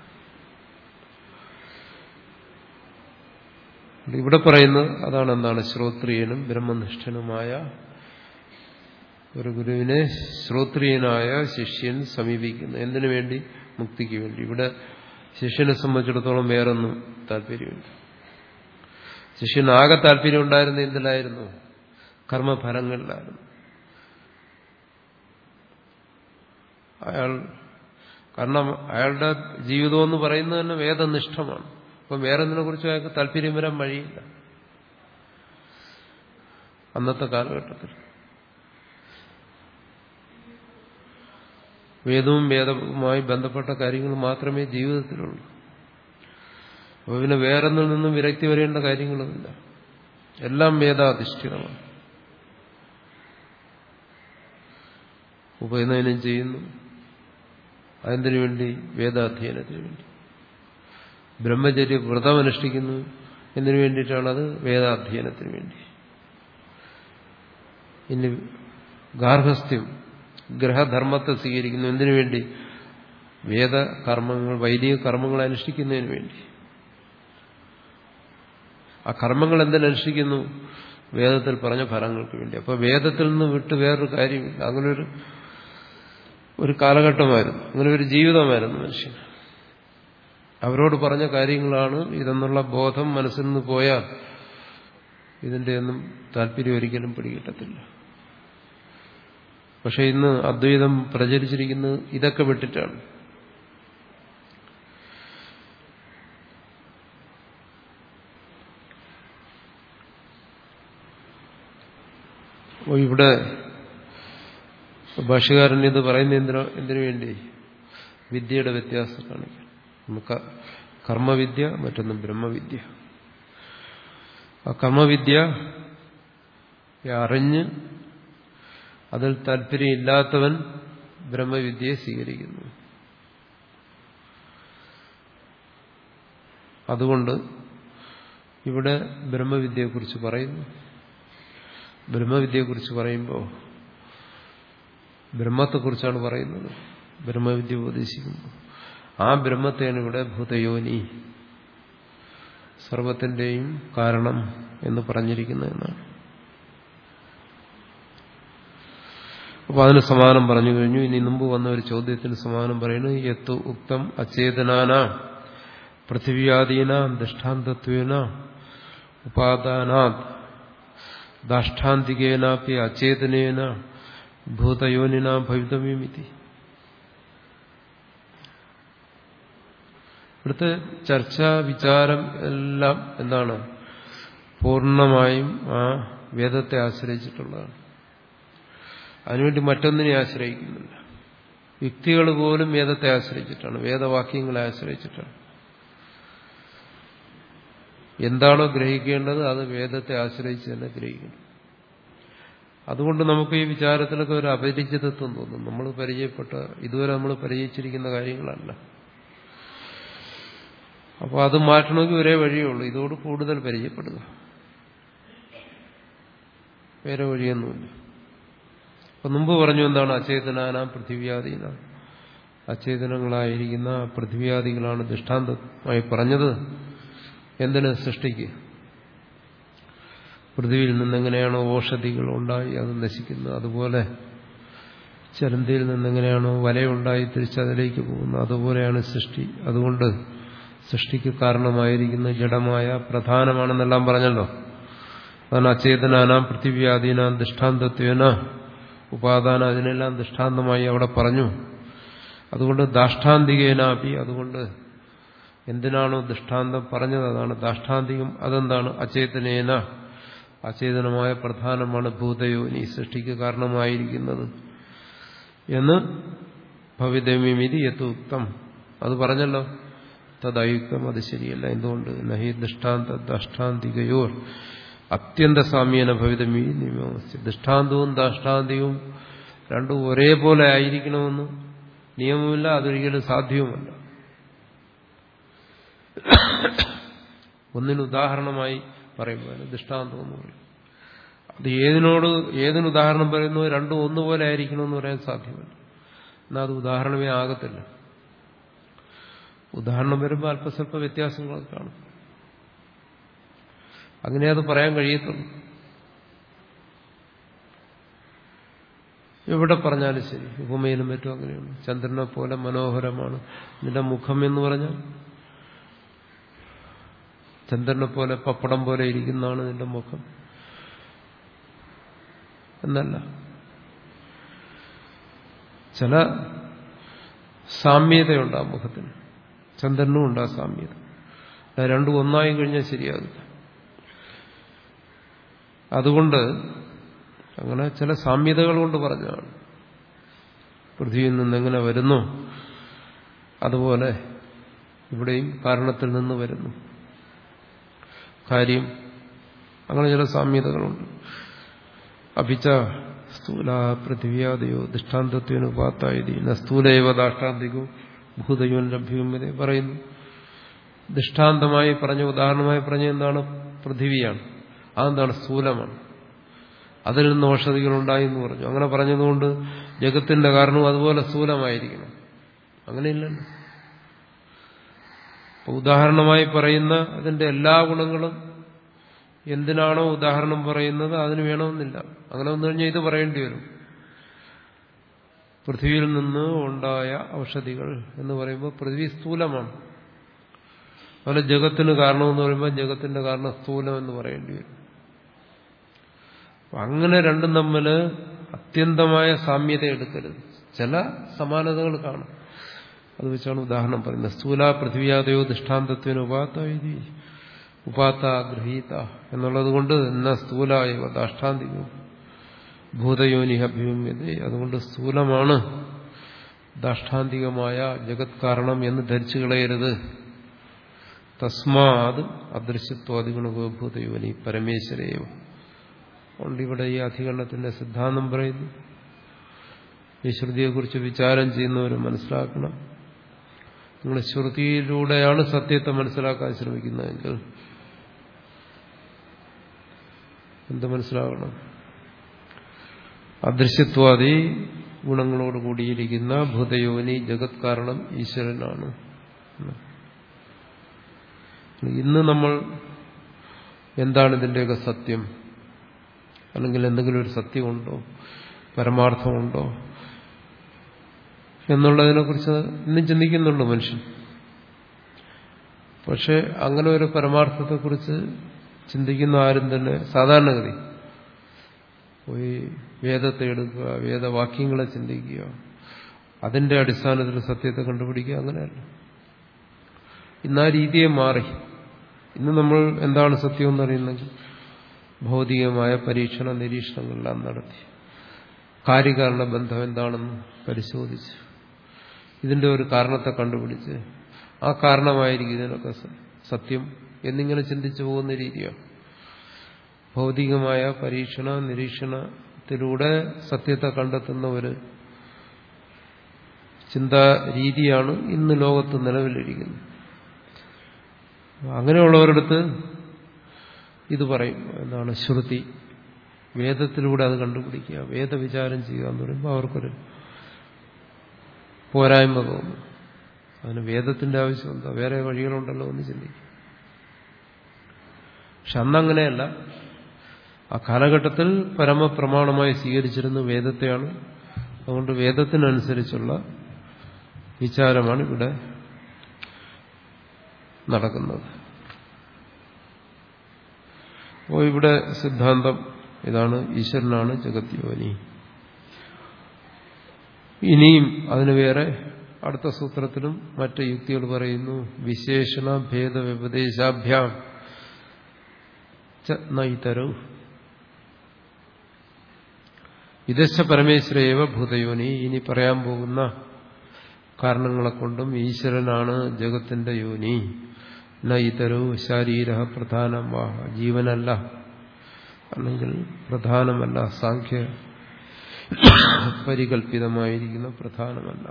ഇവിടെ പറയുന്നത് അതാണ് എന്താണ് ശ്രോത്രിയനും ബ്രഹ്മനിഷ്ഠനുമായ ഒരു ഗുരുവിനെ ശ്രോത്രിയനായ ശിഷ്യൻ സമീപിക്കുന്നു എന്തിനു വേണ്ടി മുക്തിക്ക് വേണ്ടി ഇവിടെ ശിഷ്യനെ സംബന്ധിച്ചിടത്തോളം വേറൊന്നും താല്പര്യമില്ല ശിഷ്യന് ആകെ താല്പര്യം ഉണ്ടായിരുന്ന എന്തിലായിരുന്നു കർമ്മഫലങ്ങളിലായിരുന്നു അയാൾ കാരണം അയാളുടെ ജീവിതം എന്ന് പറയുന്നത് തന്നെ വേദനിഷ്ഠമാണ് അപ്പം വേറെ എന്തിനെ കുറിച്ച് അയാൾക്ക് താല്പര്യം വരാൻ വഴിയില്ല അന്നത്തെ കാലഘട്ടത്തിൽ വേദവും വേദവുമായി ബന്ധപ്പെട്ട കാര്യങ്ങൾ മാത്രമേ ജീവിതത്തിലുള്ളൂ അപ്പോൾ പിന്നെ വേറൊന്നിൽ നിന്നും വിരക്തി വരേണ്ട കാര്യങ്ങളുമില്ല എല്ലാം വേദാധിഷ്ഠിതമാണ് ഉപനയനം ചെയ്യുന്നു അതിനു വേണ്ടി വേദാധ്യയനത്തിന് വേണ്ടി ബ്രഹ്മചര്യ വ്രതം അനുഷ്ഠിക്കുന്നു എന്തിനു വേണ്ടിയിട്ടാണത് വേദാധ്യയനത്തിന് വേണ്ടി ഇനി ഗാർഹസ്ഥ്യം ഗ്രഹധർമ്മത്തെ സ്വീകരിക്കുന്നു എന്തിനു വേണ്ടി വേദകർമ്മങ്ങൾ വൈദിക കർമ്മങ്ങൾ അനുഷ്ഠിക്കുന്നതിന് വേണ്ടി ആ കർമ്മങ്ങൾ എന്തിനനുഷ്ഠിക്കുന്നു വേദത്തിൽ പറഞ്ഞ ഫലങ്ങൾക്ക് വേണ്ടി അപ്പോൾ വേദത്തിൽ നിന്ന് വിട്ട് വേറൊരു കാര്യമില്ല അങ്ങനൊരു ഒരു കാലഘട്ടമായിരുന്നു അങ്ങനെ ഒരു ജീവിതമായിരുന്നു മനുഷ്യൻ അവരോട് പറഞ്ഞ കാര്യങ്ങളാണ് ഇതെന്നുള്ള ബോധം മനസ്സിൽ നിന്ന് പോയാൽ ഇതിന്റെ ഒന്നും താല്പര്യം ഒരിക്കലും പിടികിട്ടത്തില്ല പക്ഷെ ഇന്ന് അദ്വൈതം പ്രചരിച്ചിരിക്കുന്നത് ഇതൊക്കെ വിട്ടിട്ടാണ് ഇവിടെ ഭാഷകാരൻ ഇത് പറയുന്ന എന്തിനോ എന്തിനു വേണ്ടി വിദ്യയുടെ വ്യത്യാസം കാണിക്കാൻ നമുക്ക് കർമ്മവിദ്യ മറ്റൊന്ന് ബ്രഹ്മവിദ്യ ആ കർമ്മവിദ്യ അറിഞ്ഞ് അതിൽ താല്പര്യമില്ലാത്തവൻ ബ്രഹ്മവിദ്യയെ സ്വീകരിക്കുന്നു അതുകൊണ്ട് ഇവിടെ ബ്രഹ്മവിദ്യയെക്കുറിച്ച് പറയുന്നു ബ്രഹ്മവിദ്യയെക്കുറിച്ച് പറയുമ്പോൾ ബ്രഹ്മത്തെക്കുറിച്ചാണ് പറയുന്നത് ബ്രഹ്മവിദ്യ ഉപദേശിക്കുമ്പോൾ ആ ബ്രഹ്മത്തെയാണ് ഇവിടെ ഭൂതയോനി സർവത്തിന്റെയും കാരണം എന്ന് പറഞ്ഞിരിക്കുന്നതെന്നാണ് അപ്പോൾ അതിന് സമാനം പറഞ്ഞു കഴിഞ്ഞു ഇനി മുമ്പ് വന്ന ഒരു ചോദ്യത്തിന് സമാനം പറയുന്നു യത്തു ഉക്തം അചേതനാന പൃഥിവ്യാദീന ദൃഷ്ടാന്തത്വേന ഉപാദാനാത് ദാഷ്ടാന്തികേനാപ്പി അചേതനേന ഭൂതയോനിന ഭവിതമ്യമിതി ഇവിടുത്തെ ചർച്ച വിചാരം എല്ലാം എന്താണ് പൂർണ്ണമായും ആ വേദത്തെ ആശ്രയിച്ചിട്ടുള്ളതാണ് അതിനുവേണ്ടി മറ്റൊന്നിനെ ആശ്രയിക്കുന്നില്ല യുക്തികൾ പോലും വേദത്തെ ആശ്രയിച്ചിട്ടാണ് വേദവാക്യങ്ങളെ ആശ്രയിച്ചിട്ടാണ് എന്താണോ ഗ്രഹിക്കേണ്ടത് അത് വേദത്തെ ആശ്രയിച്ച് തന്നെ ഗ്രഹിക്കണം അതുകൊണ്ട് നമുക്ക് ഈ വിചാരത്തിലൊക്കെ ഒരു അപരിചിതത്വം തോന്നും നമ്മൾ പരിചയപ്പെട്ട ഇതുവരെ നമ്മൾ പരിചയിച്ചിരിക്കുന്ന കാര്യങ്ങളല്ല അപ്പോൾ അത് മാറ്റണമെങ്കിൽ ഒരേ വഴിയുള്ളൂ ഇതോട് കൂടുതൽ പരിചയപ്പെടുക വേറെ വഴിയൊന്നുമില്ല അപ്പൊ മുമ്പ് പറഞ്ഞു എന്താണ് അചേതനാനാം പൃഥിവ്യാദീന അചേതനങ്ങളായിരിക്കുന്ന പൃഥ്വിയാദികളാണ് ദൃഷ്ടാന്തമായി പറഞ്ഞത് എന്തിന് സൃഷ്ടിക്ക് പൃഥ്വിയിൽ നിന്നെങ്ങനെയാണോ ഓഷധികൾ ഉണ്ടായി അത് നശിക്കുന്നത് അതുപോലെ ചരന്തിയിൽ നിന്നെങ്ങനെയാണോ വലയുണ്ടായി തിരിച്ചതിലേക്ക് പോകുന്നത് അതുപോലെയാണ് സൃഷ്ടി അതുകൊണ്ട് സൃഷ്ടിക്ക് കാരണമായിരിക്കുന്ന ജഡമായ പ്രധാനമാണെന്നെല്ലാം പറഞ്ഞല്ലോ അതാണ് അചേതനാനാം പൃഥിവ്യാദീനാം ദൃഷ്ടാന്തത്വേന ഉപാദാന അതിനെല്ലാം ദൃഷ്ടാന്തമായി അവിടെ പറഞ്ഞു അതുകൊണ്ട് ദാഷ്ടാന്തികേനാപി അതുകൊണ്ട് എന്തിനാണോ ദൃഷ്ടാന്തം പറഞ്ഞത് അതാണ് ദാഷ്ടാന്തികം അതെന്താണ് അചേതനേന അചേതനമായ പ്രധാനമാണ് ഭൂതയോനി സൃഷ്ടിക്ക് കാരണമായിരിക്കുന്നത് എന്ന് ഭവിതമ്യമിതി യഥുക്തം അത് പറഞ്ഞല്ലോ തദയുക്തം അത് ശരിയല്ല എന്തുകൊണ്ട് നഹി ദൃഷ്ടാന്ത ദാഷ്ടാന്തികയോർ അത്യന്ത സാമ്യേന ഭവിതമീ നിയമമസ്തി ദൃഷ്ടാന്തവും ദാഷ്ടാന്തികവും രണ്ടും ഒരേപോലെ ആയിരിക്കണമെന്ന് നിയമമില്ല അതൊരിക്കലും സാധ്യവുമല്ല ഒന്നിന് ഉദാഹരണമായി പറയുമ്പോൾ ദൃഷ്ടാന്തം എന്ന് പറയും അത് ഏതിനോട് ഏതിന് ഉദാഹരണം പറയുന്നു രണ്ടും ഒന്നുപോലെ ആയിരിക്കണമെന്ന് പറയാൻ സാധ്യമല്ല എന്നാൽ അത് ഉദാഹരണമേ ആകത്തില്ല ഉദാഹരണം വരുമ്പോൾ അല്പസ്വല്പ വ്യത്യാസങ്ങളൊക്കെ കാണും അങ്ങനെ അത് പറയാൻ കഴിയത്തുള്ളൂ എവിടെ പറഞ്ഞാലും ശരി ഉപമയിലും മറ്റും അങ്ങനെയാണ് ചന്ദ്രനെ പോലെ മനോഹരമാണ് നിന്റെ മുഖം എന്ന് പറഞ്ഞാൽ ചന്ദ്രനെ പോലെ പപ്പടം പോലെ ഇരിക്കുന്നതാണ് നിന്റെ മുഖം എന്നല്ല ചില സാമ്യതയുണ്ട് ആ മുഖത്തിന് ചന്ദ്രനും ഉണ്ട് ആ സാമ്യത അത് രണ്ടും ഒന്നായി കഴിഞ്ഞാൽ ശരിയാകില്ല അതുകൊണ്ട് അങ്ങനെ ചില സാമ്യതകൾ കൊണ്ട് പറഞ്ഞതാണ് പൃഥ്വിയിൽ നിന്ന് എങ്ങനെ വരുന്നു അതുപോലെ ഇവിടെയും കാരണത്തിൽ നിന്ന് വരുന്നു കാര്യം അങ്ങനെ ചില സാമ്യതകളുണ്ട് അഭിച്ച സ്ഥൂല പൃഥ്വിയാദയോ ദൃഷ്ടാന്തത്വന് ഉപാത്തായതി ന സ്ഥൂലൈവ ദാഷ്ടാന്തികവും ഭൂതയോൻ ലഭ്യവുമതെ പറയുന്നു ദൃഷ്ടാന്തമായി പറഞ്ഞ ഉദാഹരണമായി പറഞ്ഞ എന്താണ് പൃഥിവിയാണ് അതെന്താണ് സ്ഥൂലമാണ് അതിൽ നിന്ന് ഔഷധികൾ ഉണ്ടായി എന്ന് പറഞ്ഞു അങ്ങനെ പറഞ്ഞതുകൊണ്ട് ജഗത്തിന്റെ കാരണവും അതുപോലെ സ്ഥൂലമായിരിക്കണം അങ്ങനെയില്ലല്ലോ അപ്പൊ ഉദാഹരണമായി പറയുന്ന അതിന്റെ എല്ലാ ഗുണങ്ങളും എന്തിനാണോ ഉദാഹരണം പറയുന്നത് അതിന് വേണമെന്നില്ല അങ്ങനെ വന്നു കഴിഞ്ഞാൽ ഇത് പറയേണ്ടി വരും പൃഥ്വിയിൽ നിന്ന് ഉണ്ടായ ഔഷധികൾ എന്ന് പറയുമ്പോൾ പൃഥ്വി സ്ഥൂലമാണ് അതുപോലെ ജഗത്തിന് കാരണമെന്ന് പറയുമ്പോൾ ജഗത്തിന്റെ കാരണം സ്ഥൂലം എന്ന് പറയേണ്ടി വരും അങ്ങനെ രണ്ടും തമ്മിൽ അത്യന്തമായ സാമ്യത എടുക്കരുത് ചില സമാനതകൾ കാണും അത് വെച്ചാണ് ഉദാഹരണം പറയുന്നത് സ്ഥൂല പൃഥ്വിയാതയോ ദൃഷ്ടാന്തത്വന് ഉപാത്ത ഉപാത്ത ഗൃഹീത എന്നുള്ളത് കൊണ്ട് എന്ന സ്ഥൂലായവ ദാഷ്ടാന്തികവും ഭൂതയോനിഹ ഭീമ്യത അതുകൊണ്ട് സ്ഥൂലമാണ് ദാഷ്ടാന്തികമായ ജഗത് കാരണം എന്ന് ധരിച്ചു കളയരുത് തസ്മാത് അദൃശ്യത്വാദിഗുണകോ ഭൂതയോനി പരമേശ്വരയോ അതുകൊണ്ട് ഇവിടെ ഈ അധികരണത്തിന്റെ സിദ്ധാന്തം പറയുന്നു ഈ ശ്രുതിയെക്കുറിച്ച് വിചാരം ചെയ്യുന്നവർ മനസ്സിലാക്കണം നിങ്ങൾ ശ്രുതിയിലൂടെയാണ് സത്യത്തെ മനസ്സിലാക്കാൻ ശ്രമിക്കുന്നതെങ്കിൽ എന്ത് മനസ്സിലാകണം അദൃശ്യത്വാദി ഗുണങ്ങളോട് കൂടിയിരിക്കുന്ന ഭൂതയോനി ജഗത് കാരണം ഈശ്വരനാണ് ഇന്ന് നമ്മൾ എന്താണ് ഇതിന്റെയൊക്കെ സത്യം അല്ലെങ്കിൽ എന്തെങ്കിലും ഒരു സത്യമുണ്ടോ പരമാർത്ഥമുണ്ടോ എന്നുള്ളതിനെക്കുറിച്ച് ഇന്നും ചിന്തിക്കുന്നുണ്ട് മനുഷ്യൻ പക്ഷെ അങ്ങനെ ഒരു പരമാർത്ഥത്തെക്കുറിച്ച് ചിന്തിക്കുന്ന ആരും തന്നെ സാധാരണഗതി പോയി വേദത്തെ എടുക്കുക വേദവാക്യങ്ങളെ ചിന്തിക്കുക അതിന്റെ അടിസ്ഥാനത്തിൽ സത്യത്തെ കണ്ടുപിടിക്കുക അങ്ങനെയല്ല ഇന്ന് ആ രീതിയെ മാറി ഇന്ന് നമ്മൾ എന്താണ് സത്യം എന്നറിയുന്നെങ്കിൽ ഭൗതികമായ പരീക്ഷണ നിരീക്ഷണങ്ങളെല്ലാം നടത്തി കാര്യകാരണ ബന്ധം എന്താണെന്ന് പരിശോധിച്ച് ഇതിന്റെ ഒരു കാരണത്തെ കണ്ടുപിടിച്ച് ആ കാരണമായിരിക്കും ഇതിനൊക്കെ സത്യം എന്നിങ്ങനെ ചിന്തിച്ചു പോകുന്ന രീതിയാണ് ഭൗതികമായ പരീക്ഷണ നിരീക്ഷണത്തിലൂടെ സത്യത്തെ കണ്ടെത്തുന്ന ഒരു ചിന്താ രീതിയാണ് ഇന്ന് ലോകത്ത് നിലവിലിരിക്കുന്നത് അങ്ങനെയുള്ളവരടുത്ത് ഇത് പറയും എന്താണ് ശ്രുതി വേദത്തിലൂടെ അത് കണ്ടുപിടിക്കുക വേദവിചാരം ചെയ്യുക എന്ന് പറയുമ്പോൾ അവർക്കൊരു പോരായ്മ തോന്നും അതിന് വേദത്തിന്റെ ആവശ്യം എന്താ വേറെ വഴികളുണ്ടല്ലോ എന്ന് ചിന്തിക്കും പക്ഷെ അന്നങ്ങനെയല്ല ആ കാലഘട്ടത്തിൽ പരമപ്രമാണമായി സ്വീകരിച്ചിരുന്ന വേദത്തെയാണ് അതുകൊണ്ട് വേദത്തിനനുസരിച്ചുള്ള വിചാരമാണ് ഇവിടെ നടക്കുന്നത് അപ്പോൾ ഇവിടെ സിദ്ധാന്തം ഇതാണ് ഈശ്വരനാണ് ജഗത്യോനി ഇനിയും അതിന് വേറെ അടുത്ത സൂത്രത്തിലും മറ്റ് യുക്തികൾ പറയുന്നു വിശേഷണ ഭേദ വ്യപദേശാഭ്യാം നൈതരവ് ഇതശ പരമേശ്വരേവ ഭൂതയോനി ഇനി പറയാൻ പോകുന്ന കാരണങ്ങളെ കൊണ്ടും ഈശ്വരനാണ് ജഗത്തിന്റെ യോനി ന ഇതരവും ശാരീര പ്രധാനമ ജീവനല്ല അല്ലെങ്കിൽ പ്രധാനമല്ല സാഖ്യ പരികല്പിതമായിരിക്കുന്ന പ്രധാനമല്ല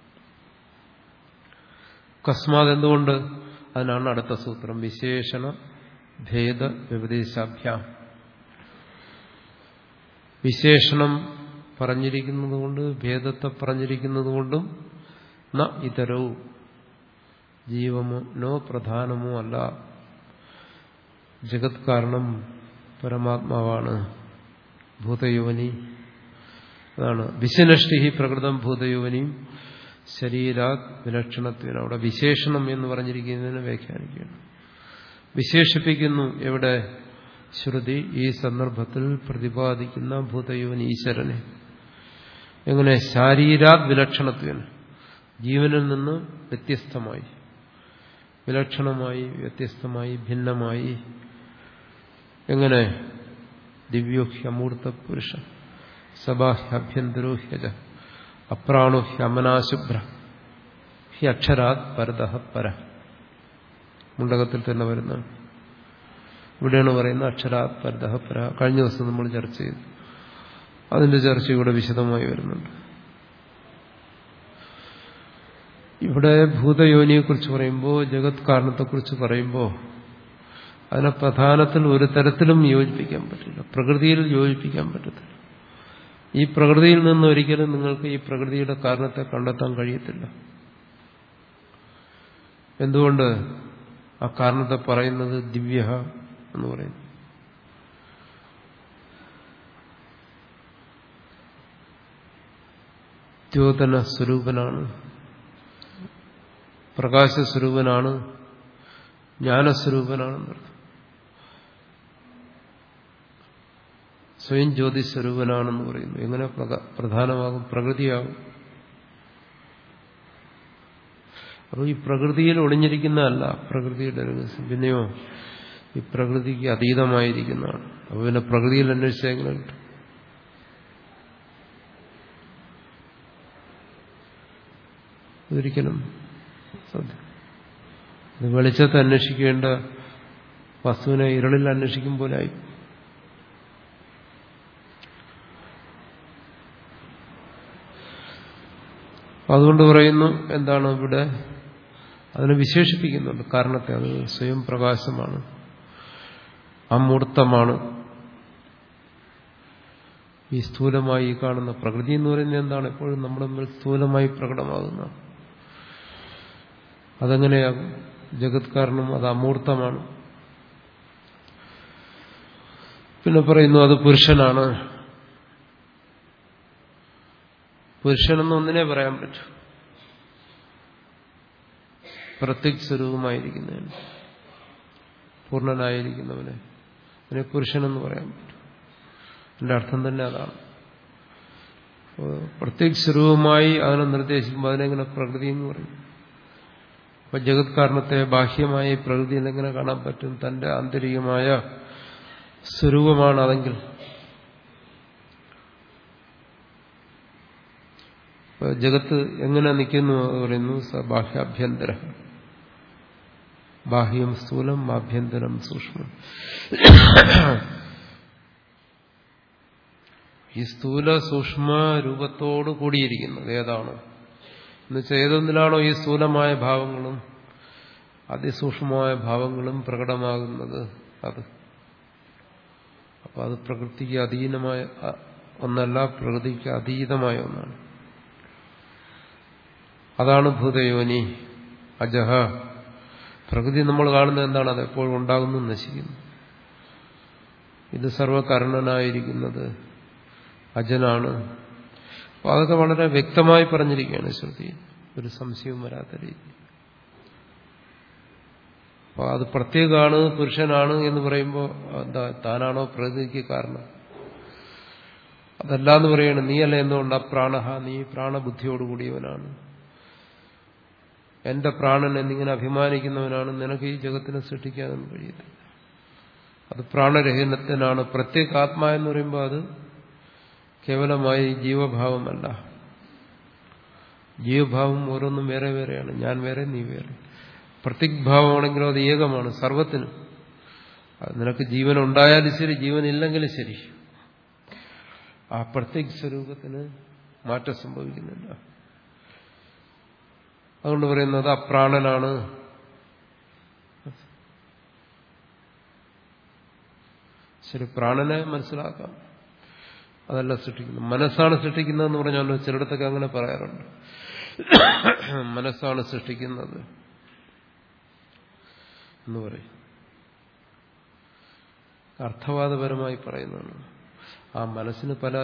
കസ്മാത് എന്തുകൊണ്ട് അതിനാണ് അടുത്ത സൂത്രം വിശേഷണ ഭേദ വ്യപദേശാഭ്യാം വിശേഷണം പറഞ്ഞിരിക്കുന്നതുകൊണ്ട് ഭേദത്തെ പറഞ്ഞിരിക്കുന്നതുകൊണ്ടും ന ഇതരവും ജീവമോ നോ പ്രധാനമോ അല്ല ജഗത് കാരണം പരമാത്മാവാണ് ഭൂതയോനി അതാണ് വിശനഷ്ടി പ്രകൃതം ഭൂതയോനിയും ശരീരാത് വിലക്ഷണത്വന അവിടെ വിശേഷണം എന്ന് പറഞ്ഞിരിക്കുന്നതിന് വ്യാഖ്യാനിക്കുകയാണ് വിശേഷിപ്പിക്കുന്നു എവിടെ ശ്രുതി ഈ സന്ദർഭത്തിൽ പ്രതിപാദിക്കുന്ന ഭൂതയോൻ ഈശ്വരനെ എങ്ങനെ ശാരീരാത് വിലക്ഷണത്വന് ജീവനിൽ നിന്ന് വ്യത്യസ്തമായി വിലക്ഷണമായി വ്യത്യസ്തമായി ഭിന്നമായി എങ്ങനെ ദിവ്യോഹ്യമൂർത്ത പുരുഷ സഭാഹ്യഭ്യന്തരോഹ്യജ അപ്രാണോ ഹ്യമനാശുഭ്ര ഹി അക്ഷരാത് പരതഃ പര മുണ്ടകത്തിൽ തന്നെ വരുന്ന ഇവിടെയാണ് പറയുന്നത് അക്ഷരാത് പരതഃ പര കഴിഞ്ഞ ദിവസം നമ്മൾ ചർച്ച ചെയ്തു അതിന്റെ ചർച്ച ഇവിടെ വിശദമായി വരുന്നുണ്ട് ഇവിടെ ഭൂതയോനിയെക്കുറിച്ച് പറയുമ്പോൾ ജഗത് കാരണത്തെക്കുറിച്ച് പറയുമ്പോൾ അതിനെ പ്രധാനത്തിൽ ഒരു തരത്തിലും യോജിപ്പിക്കാൻ പറ്റില്ല പ്രകൃതിയിൽ യോജിപ്പിക്കാൻ പറ്റത്തില്ല ഈ പ്രകൃതിയിൽ നിന്ന് ഒരിക്കലും നിങ്ങൾക്ക് ഈ പ്രകൃതിയുടെ കാരണത്തെ കണ്ടെത്താൻ കഴിയത്തില്ല എന്തുകൊണ്ട് ആ കാരണത്തെ പറയുന്നത് ദിവ്യ എന്ന് പറയുന്നു ദ്യോതന സ്വരൂപനാണ് പ്രകാശസ്വരൂപനാണ് ജ്ഞാനസ്വരൂപനാണെന്നർത്ഥം സ്വയം ജ്യോതിസ്വരൂപനാണെന്ന് പറയുന്നു എങ്ങനെ പ്രധാനമാകും പ്രകൃതിയാകും അപ്പോൾ ഈ പ്രകൃതിയിൽ ഒളിഞ്ഞിരിക്കുന്നതല്ല പ്രകൃതിയുടെ രഹസ്യം പിന്നെയോ ഈ പ്രകൃതിക്ക് അതീതമായിരിക്കുന്നതാണ് അപ്പോൾ പിന്നെ പ്രകൃതിയിൽ അന്വേഷിച്ചാൽ എങ്ങനെ കിട്ടും ഒരിക്കലും സാധ്യം ഇത് വെളിച്ചത്തെ അന്വേഷിക്കേണ്ട വസ്തുവിനെ ഇരുളിൽ അന്വേഷിക്കും പോലെ ആയി അതുകൊണ്ട് പറയുന്നു എന്താണ് ഇവിടെ അതിനെ വിശേഷിപ്പിക്കുന്നുണ്ട് കാരണത്തെ അത് സ്വയം പ്രകാശമാണ് അമൂർത്തമാണ് ഈ സ്ഥൂലമായി കാണുന്ന പ്രകൃതി എന്ന് പറയുന്നത് എന്താണ് എപ്പോഴും നമ്മുടെ മുമ്പിൽ സ്ഥൂലമായി പ്രകടമാകുന്ന അതെങ്ങനെയാകും ജഗത് കാരണം അത് അമൂർത്തമാണ് പിന്നെ പറയുന്നു അത് പുരുഷനാണ് പുരുഷനെന്ന് ഒന്നിനെ പറയാൻ പറ്റൂ പ്രത്യക് സ്വരൂപമായിരിക്കുന്നതിന് പൂർണ്ണനായിരിക്കുന്നവനെ അതിനെ പുരുഷനെന്ന് പറയാൻ പറ്റും എന്റെ അർത്ഥം തന്നെ അതാണ് പ്രത്യേക സ്വരൂപമായി അതിനെ നിർദ്ദേശിക്കുമ്പോൾ അതിനെങ്ങനെ പ്രകൃതി എന്ന് പറയും അപ്പൊ ജഗത് കാരണത്തെ ബാഹ്യമായി പ്രകൃതിയിൽ എങ്ങനെ കാണാൻ പറ്റും തന്റെ ആന്തരികമായ സ്വരൂപമാണ് അതെങ്കിൽ ജഗത്ത് എങ്ങനെ നിൽക്കുന്നു പറയുന്നു സ ബാഹ്യാഭ്യന്തര ബാഹ്യം സ്ഥൂലം ആഭ്യന്തരം സൂക്ഷ്മം ഈ സ്ഥൂല സൂക്ഷ്മ രൂപത്തോട് കൂടിയിരിക്കുന്നത് ഏതാണ് എന്നുവെച്ചാൽ ഏതൊന്നിലാണോ ഈ സ്ഥൂലമായ ഭാവങ്ങളും അതിസൂക്ഷ്മമായ ഭാവങ്ങളും പ്രകടമാകുന്നത് അത് അപ്പൊ അത് പ്രകൃതിക്ക് അധീനമായ ഒന്നല്ല പ്രകൃതിക്ക് അതീതമായ ഒന്നാണ് അതാണ് ഭൂതയോനി അജഹ പ്രകൃതി നമ്മൾ കാണുന്നത് എന്താണ് അത് എപ്പോഴും ഉണ്ടാകുന്നു നശിക്കുന്നു ഇത് സർവകരണനായിരിക്കുന്നത് അജനാണ് അപ്പോൾ അതൊക്കെ വളരെ വ്യക്തമായി പറഞ്ഞിരിക്കുകയാണ് ശ്രുതി ഒരു സംശയവും വരാത്ത രീതി അപ്പോൾ അത് പ്രത്യേകമാണ് പുരുഷനാണ് എന്ന് പറയുമ്പോൾ എന്താ താനാണോ പ്രകൃതിക്ക് കാരണം അതല്ല എന്ന് പറയണം നീയല്ല എന്തുകൊണ്ട് അപ്രാണഹ നീ പ്രാണബുദ്ധിയോടുകൂടിയവനാണ് എന്റെ പ്രാണൻ എന്നിങ്ങനെ അഭിമാനിക്കുന്നവനാണ് നിനക്ക് ഈ ജഗത്തിനെ സൃഷ്ടിക്കാനൊന്നും കഴിയത്തില്ല അത് പ്രാണരഹിതത്തിനാണ് പ്രത്യേക ആത്മാ എന്ന് പറയുമ്പോൾ അത് കേവലമായി ജീവഭാവമല്ല ജീവഭാവം ഓരോന്നും വേറെ വേറെയാണ് ഞാൻ വേറെ നീ വേറെ പ്രത്യഗ്ഭാവമാണെങ്കിലും അത് ഏകമാണ് സർവത്തിനും നിനക്ക് ജീവൻ ഉണ്ടായാലും ശരി ജീവനില്ലെങ്കിലും ശരി ആ പ്രത്യേക സ്വരൂപത്തിന് മാറ്റം സംഭവിക്കുന്നില്ല അതുകൊണ്ട് പറയുന്നത് അപ്രാണനാണ് ശരി പ്രാണനെ മനസ്സിലാക്കാം അതല്ല സൃഷ്ടിക്കുന്നത് മനസ്സാണ് സൃഷ്ടിക്കുന്നതെന്ന് പറഞ്ഞാൽ ചിലയിടത്തൊക്കെ അങ്ങനെ പറയാറുണ്ട് മനസ്സാണ് സൃഷ്ടിക്കുന്നത് എന്ന് പറയും അർത്ഥവാദപരമായി പറയുന്നതാണ് ആ മനസ്സിന് പല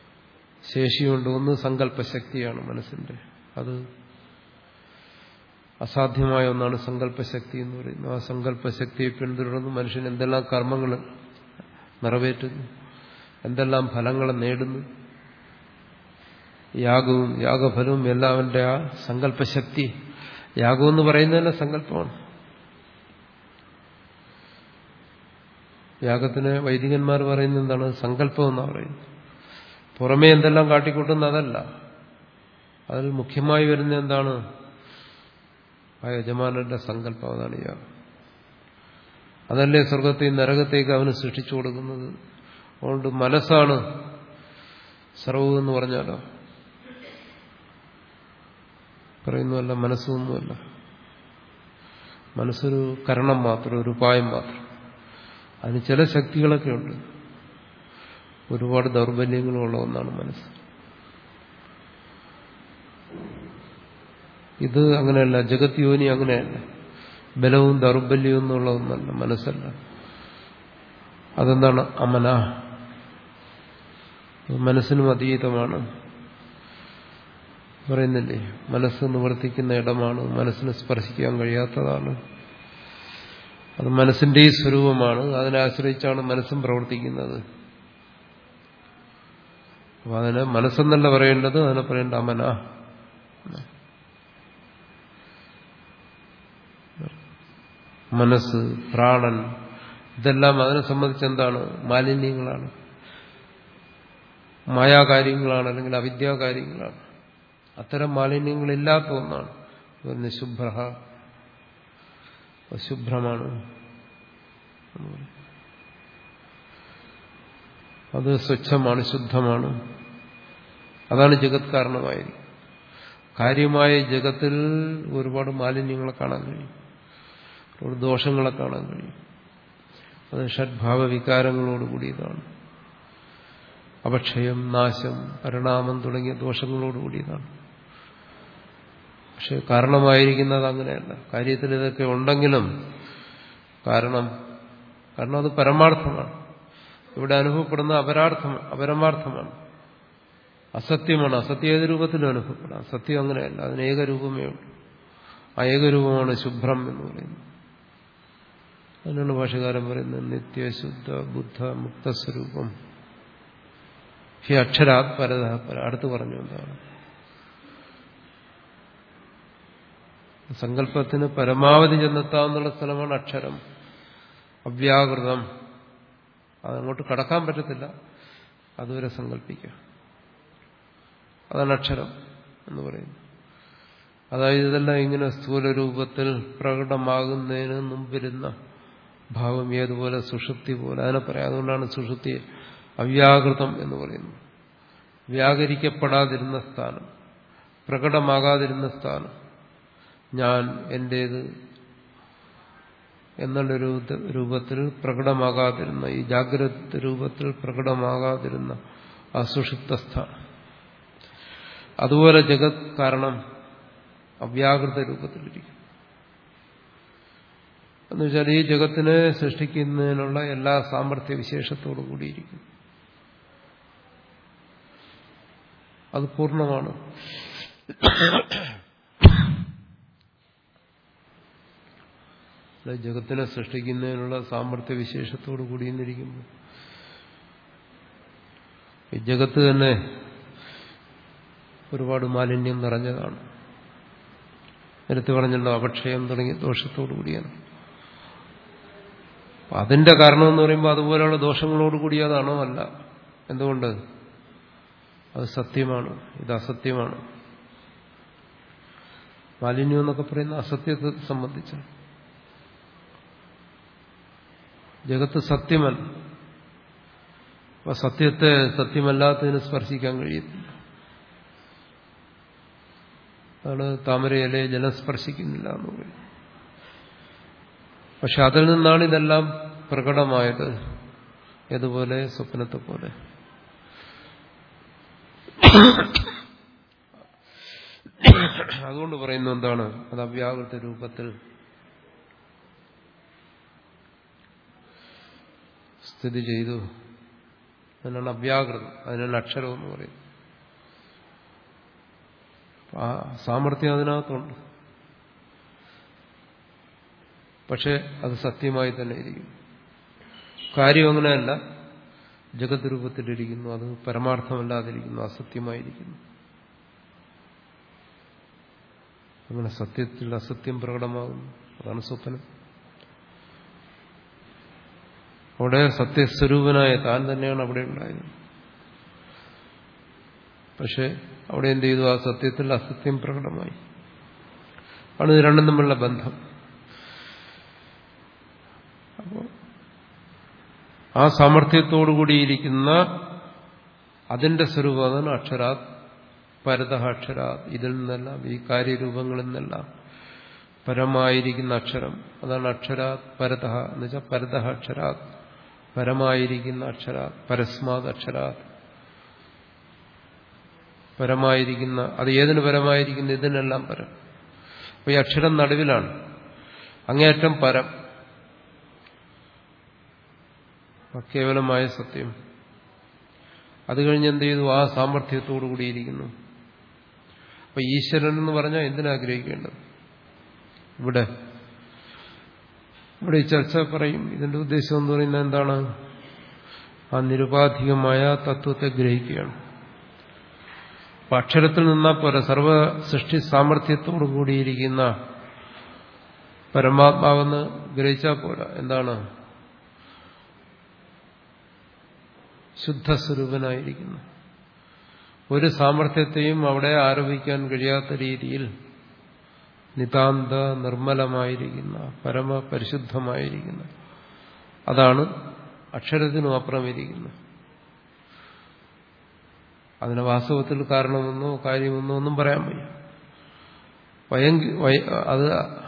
ശേഷിയുണ്ട് ഒന്ന് സങ്കല്പശക്തിയാണ് മനസ്സിന്റെ അത് അസാധ്യമായ ഒന്നാണ് സങ്കല്പശക്തി എന്ന് പറയുന്നത് ആ സങ്കല്പശക്തിയെ പിന്തുടർന്ന് മനുഷ്യൻ എന്തെല്ലാം കർമ്മങ്ങൾ നിറവേറ്റുന്നു എന്തെല്ലാം ഫലങ്ങൾ നേടുന്നു യാഗവും യാഗഫലവും എല്ലാം അവന്റെ ആ സങ്കല്പശക്തി യാഗം എന്ന് പറയുന്നത് തന്നെ സങ്കല്പമാണ് യാഗത്തിന് വൈദികന്മാർ പറയുന്നത് എന്താണ് സങ്കല്പം എന്നാണ് പറയുന്നത് പുറമേ എന്തെല്ലാം കാട്ടിക്കൂട്ടുന്ന അതല്ല അതിൽ മുഖ്യമായി വരുന്ന എന്താണ് ആ യജമാനന്റെ സങ്കല്പം അതാണ് യാഗം അതല്ലേ സ്വർഗത്തെയും നരകത്തേക്ക് അവന് സൃഷ്ടിച്ചു കൊടുക്കുന്നത് അതുകൊണ്ട് മനസ്സാണ് സർവം എന്ന് പറഞ്ഞാലോ പറയുന്നതല്ല മനസ്സൊന്നുമല്ല മനസ്സൊരു കരണം മാത്രം ഒരു ഉപായം മാത്രം അതിന് ചില ശക്തികളൊക്കെ ഉണ്ട് ഒരുപാട് ദൗർബല്യങ്ങളുള്ള ഒന്നാണ് മനസ്സ് ഇത് അങ്ങനെയല്ല ജഗത് യോനി അങ്ങനെയല്ല ബലവും ദൗർബല്യവും എന്നുള്ള ഒന്നല്ല മനസ്സല്ല അതെന്താണ് അമന മനസ്സിനും അതീതമാണ് പറയുന്നില്ലേ മനസ്സ് നിവർത്തിക്കുന്ന ഇടമാണ് മനസ്സിനെ സ്പർശിക്കാൻ കഴിയാത്തതാണ് അത് മനസ്സിന്റെ ഈ സ്വരൂപമാണ് അതിനെ ആശ്രയിച്ചാണ് മനസ്സും പ്രവർത്തിക്കുന്നത് അപ്പൊ അതിന് മനസ്സെന്നല്ല പറയേണ്ടത് അതിനെ പറയേണ്ട അമന മനസ്സ് പ്രാണൻ ഇതെല്ലാം അതിനെ സംബന്ധിച്ച് എന്താണ് മാലിന്യങ്ങളാണ് മായാകാര്യങ്ങളാണ് അല്ലെങ്കിൽ അവിദ്യാകാര്യങ്ങളാണ് അത്തരം മാലിന്യങ്ങളില്ലാത്ത ഒന്നാണ് പിന്നെ ശുഭ്ര ശുഭ്രമാണ് അത് സ്വച്ഛമാണ് ശുദ്ധമാണ് അതാണ് ജഗത് കാരണമായിരിക്കും കാര്യമായ ജഗത്തിൽ ഒരുപാട് മാലിന്യങ്ങളെ കാണാൻ കഴിയും ഒരുപാട് ദോഷങ്ങളെ കാണാൻ കഴിയും അത് ഷഡ്ഭാവ വികാരങ്ങളോട് കൂടിയതാണ് അപക്ഷയം നാശം പരിണാമം തുടങ്ങിയ ദോഷങ്ങളോട് കൂടിയതാണ് പക്ഷെ കാരണമായിരിക്കുന്നത് അങ്ങനെയല്ല കാര്യത്തിൽ ഇതൊക്കെ ഉണ്ടെങ്കിലും കാരണം കാരണം അത് പരമാർത്ഥമാണ് ഇവിടെ അനുഭവപ്പെടുന്ന അപരാർത്ഥം അപരമാർത്ഥമാണ് അസത്യമാണ് അസത്യ ഏത് രൂപത്തിലും അനുഭവപ്പെടാം സത്യം അങ്ങനെയല്ല അതിന് ഏകരൂപമേ ഉള്ളൂ ആ ഏകരൂപമാണ് ശുഭ്രം എന്ന് പറയുന്നത് അതിനാണ് ഭാഷകാരൻ പറയുന്നത് നിത്യശുദ്ധ ബുദ്ധ മുക്തസ്വരൂപം ഹി അക്ഷരാത് പരത അടുത്ത് പറഞ്ഞു എന്താണ് സങ്കല്പത്തിന് പരമാവധി ചെന്നെത്താവുന്ന സ്ഥലമാണ് അക്ഷരം അവ്യാകൃതം അതങ്ങോട്ട് കടക്കാൻ പറ്റത്തില്ല അതുവരെ സങ്കല്പിക്കുക അതാണ് അക്ഷരം എന്ന് പറയുന്നത് അതായത് ഇതെല്ലാം ഇങ്ങനെ സ്ഥൂല രൂപത്തിൽ പ്രകടമാകുന്നതിന് മുമ്പിരുന്ന ഭാവം ഏതുപോലെ സുഷുപ്തി പോലെ അതിനെ പറയാം അതുകൊണ്ടാണ് സുഷുപ്തി അവ്യാകൃതം എന്ന് പറയുന്നത് വ്യാകരിക്കപ്പെടാതിരുന്ന സ്ഥാനം പ്രകടമാകാതിരുന്ന സ്ഥാനം ഞാൻ എന്റേത് എന്നുള്ള രൂപത്തിൽ പ്രകടമാകാതിരുന്ന ഈ ജാഗ്രത രൂപത്തിൽ പ്രകടമാകാതിരുന്ന അസുഷിപ്ത സ്ഥാനം അതുപോലെ ജഗത് കാരണം അവ്യാകൃത രൂപത്തിലിരിക്കും എന്നുവെച്ചാൽ ഈ ജഗത്തിനെ സൃഷ്ടിക്കുന്നതിനുള്ള എല്ലാ സാമർഥ്യ വിശേഷത്തോടു കൂടിയിരിക്കും അത് പൂർണ്ണമാണ് ജഗത്തിനെ സൃഷ്ടിക്കുന്നതിനുള്ള സാമർഥ്യ വിശേഷത്തോടു കൂടിയെന്നിരിക്കുമ്പോൾ ഈ ജഗത്ത് തന്നെ ഒരുപാട് മാലിന്യം നിറഞ്ഞതാണ് നേരത്തെ പറഞ്ഞല്ലോ അപക്ഷയം തുടങ്ങിയ ദോഷത്തോടു കൂടിയാണ് അതിന്റെ കാരണമെന്ന് പറയുമ്പോൾ അതുപോലെയുള്ള ദോഷങ്ങളോട് കൂടിയതാണോ അല്ല എന്തുകൊണ്ട് അത് സത്യമാണ് ഇത് അസത്യമാണ് മാലിന്യം എന്നൊക്കെ പറയുന്ന അസത്യത്തെ സംബന്ധിച്ചാണ് ജഗത്ത് സത്യമല്ല അപ്പൊ സത്യത്തെ സത്യമല്ലാത്തതിന് സ്പർശിക്കാൻ കഴിയത്തില്ല അതാണ് താമരയിലെ ജലം സ്പർശിക്കുന്നില്ല എന്ന് പറയും പക്ഷെ അതിൽ നിന്നാണ് ഇതെല്ലാം പ്രകടമായത് ഏതുപോലെ സ്വപ്നത്തെ പോലെ അതുകൊണ്ട് പറയുന്നു എന്താണ് അത് അവ്യാകൃത രൂപത്തിൽ സ്ഥിതി ചെയ്തു അതിനാണ് അവ്യാകൃതം അതിനാണ് അക്ഷരം എന്ന് പറയുന്നത് ആ സാമർഥ്യം അതിനകത്തുണ്ട് പക്ഷെ അത് സത്യമായി തന്നെ ഇരിക്കുന്നു കാര്യം അങ്ങനെയല്ല ജഗത് രൂപത്തിലിരിക്കുന്നു അത് പരമാർത്ഥമല്ലാതിരിക്കുന്നു അസത്യമായിരിക്കുന്നു അങ്ങനെ സത്യത്തിൽ അസത്യം പ്രകടമാകുന്നു അതാണ് സ്വപ്നം അവിടെ സത്യസ്വരൂപനായ താൻ തന്നെയാണ് അവിടെ ഉണ്ടായത് പക്ഷെ അവിടെ എന്ത് ചെയ്തു ആ സത്യത്തിൽ അസത്യം പ്രകടമായി ആണ് ഇത് രണ്ടും തമ്മിലുള്ള ബന്ധം അപ്പോൾ ആ സാമർഥ്യത്തോടുകൂടിയിരിക്കുന്ന അതിന്റെ സ്വരൂപം അതാണ് അക്ഷരാത് പരത അക്ഷരാത് ഇതിൽ നിന്നെല്ലാം ഈ കാര്യരൂപങ്ങളിൽ നിന്നെല്ലാം പരമായിരിക്കുന്ന അക്ഷരം അതാണ് അക്ഷരാത് പരത എന്ന് വെച്ചാൽ പരത അക്ഷരാത് പരമായിരിക്കുന്ന അക്ഷരാത് പരസ്മാത് അക്ഷരാത് പരമായിരിക്കുന്ന അത് ഏതിന് പരമായിരിക്കുന്ന ഇതിനെല്ലാം പരം അപ്പൊ ഈ അക്ഷരം നടുവിലാണ് അങ്ങേയറ്റം പരം കേവലമായ സത്യം അത് കഴിഞ്ഞ് എന്ത് ചെയ്തു ആ സാമർഥ്യത്തോടു കൂടിയിരിക്കുന്നു അപ്പൊ ഈശ്വരൻ എന്ന് പറഞ്ഞാൽ എന്തിനാഗ്രഹിക്കേണ്ടത് ഇവിടെ ഇവിടെ ഈ ചർച്ച പറയും ഇതിന്റെ ഉദ്ദേശം എന്ന് പറയുന്നത് എന്താണ് ആ നിരുപാധികമായ തത്വത്തെ ഗ്രഹിക്കുകയാണ് അപ്പൊ അക്ഷരത്തിൽ നിന്നാൽ പോരാ സർവ സൃഷ്ടി സാമർഥ്യത്തോടു കൂടിയിരിക്കുന്ന പരമാത്മാവെന്ന് ഗ്രഹിച്ചാൽ പോരാ എന്താണ് ശുദ്ധസ്വരൂപനായിരിക്കുന്നു ഒരു സാമർഥ്യത്തെയും അവിടെ ആരോപിക്കാൻ കഴിയാത്ത രീതിയിൽ നിതാന്ത നിർമ്മലമായിരിക്കുന്ന പരമപരിശുദ്ധമായിരിക്കുന്ന അതാണ് അക്ഷരത്തിനും അപ്പുറമിരിക്കുന്നത് അതിന് വാസ്തവത്തിൽ കാരണമെന്നോ കാര്യമെന്നോ ഒന്നും പറയാൻ വയ്യ വയങ്കി അത്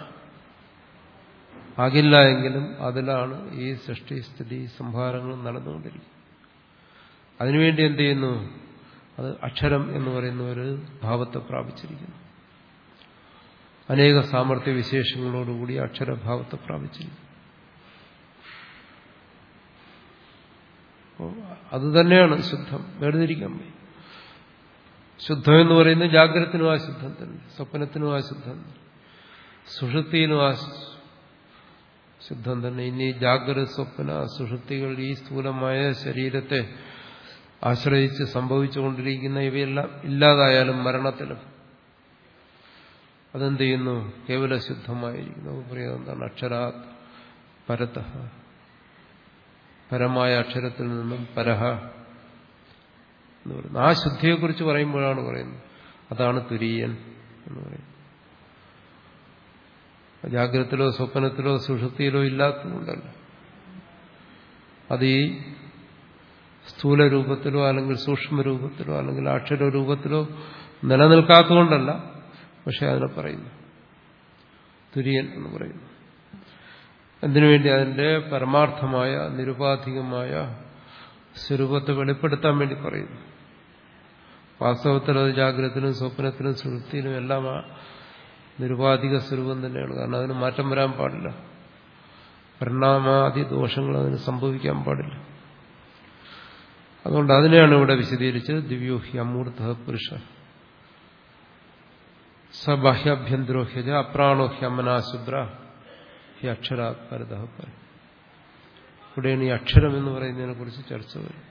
ആകില്ല എങ്കിലും അതിലാണ് ഈ സൃഷ്ടി സ്ഥിതി സംഹാരങ്ങളും നടന്നുകൊണ്ടിരിക്കുന്നത് അതിനുവേണ്ടി എന്ത് ചെയ്യുന്നു അത് അക്ഷരം എന്ന് പറയുന്ന ഒരു ഭാവത്തെ പ്രാപിച്ചിരിക്കുന്നു അനേക സാമർഥ്യ വിശേഷങ്ങളോടുകൂടി അക്ഷരഭാവത്തെ പ്രാപിച്ചിരിക്കുന്നു അത് തന്നെയാണ് ശുദ്ധം വേർതിരിക്കാൻ പോയി ശുദ്ധം എന്ന് പറയുന്നത് ജാഗ്രതത്തിനും ആ ശുദ്ധം തന്നെ സ്വപ്നത്തിനും ആ ശുദ്ധം തന്നെ സുഷുപ്തിയിലും ആ ശുദ്ധം തന്നെ ഇനി ജാഗ്രത സ്വപ്ന സുഷുപ്തികൾ ഈ സ്ഥൂലമായ ശരീരത്തെ ആശ്രയിച്ച് സംഭവിച്ചുകൊണ്ടിരിക്കുന്ന ഇവയെല്ലാം ഇല്ലാതായാലും മരണത്തിലും അതെന്ത് ചെയ്യുന്നു കേവല ശുദ്ധമായിരിക്കുന്നു പറയുന്നത് എന്താണ് അക്ഷരാത് പരത പരമായ അക്ഷരത്തിൽ നിന്നും പരഹ എന്ന് പറയുന്നത് ആ ശുദ്ധിയെക്കുറിച്ച് പറയുമ്പോഴാണ് പറയുന്നത് അതാണ് തുര്യൻ എന്ന് പറയുന്നത് ജാഗ്രതത്തിലോ സ്വപ്നത്തിലോ സുഷുപ്തിയിലോ ഇല്ലാത്തതുകൊണ്ടല്ല അത് ഈ സ്ഥൂല രൂപത്തിലോ അല്ലെങ്കിൽ സൂക്ഷ്മ രൂപത്തിലോ അല്ലെങ്കിൽ അക്ഷര രൂപത്തിലോ നിലനിൽക്കാത്തതുകൊണ്ടല്ല പക്ഷെ അതിനെ പറയുന്നു തുര്യൻ എന്ന് പറയുന്നു എന്തിനുവേണ്ടി അതിന്റെ പരമാർത്ഥമായ നിരുപാധികമായ സ്വരൂപത്തെ വെളിപ്പെടുത്താൻ വേണ്ടി പറയുന്നു വാസ്തവത്തിൽ അത് ജാഗ്രതത്തിലും സ്വപ്നത്തിലും സുഹൃത്തിയിലും എല്ലാം ആ നിരുപാധിക സ്വരൂപം തന്നെയാണ് കാരണം അതിന് മാറ്റം വരാൻ പാടില്ല പരിണാമാദി ദോഷങ്ങൾ അതിന് സംഭവിക്കാൻ പാടില്ല അതുകൊണ്ട് അതിനെയാണ് ഇവിടെ വിശദീകരിച്ചത് ദിവ്യോഹി അമൂർത്ത പുരുഷ സബാഹ്യാഭ്യന്തരോ ഹ്യജ അപ്രാണോ ഹ്യമനാശുദ്ര ഹി അക്ഷരാത് പരത പരം ഇവിടെയാണ് ഈ അക്ഷരം എന്ന് പറയുന്നതിനെ കുറിച്ച് ചർച്ച വരും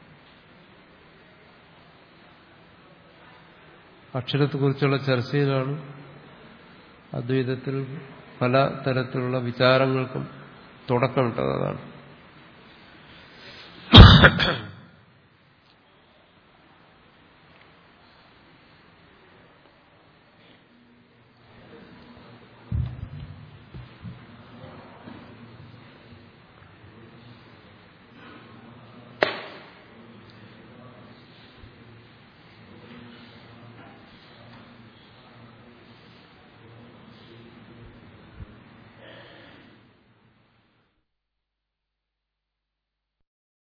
അക്ഷരത്തെക്കുറിച്ചുള്ള ചർച്ചയിലാണ് അദ്വൈതത്തിൽ പല തരത്തിലുള്ള വിചാരങ്ങൾക്കും തുടക്കമിട്ടത് അതാണ്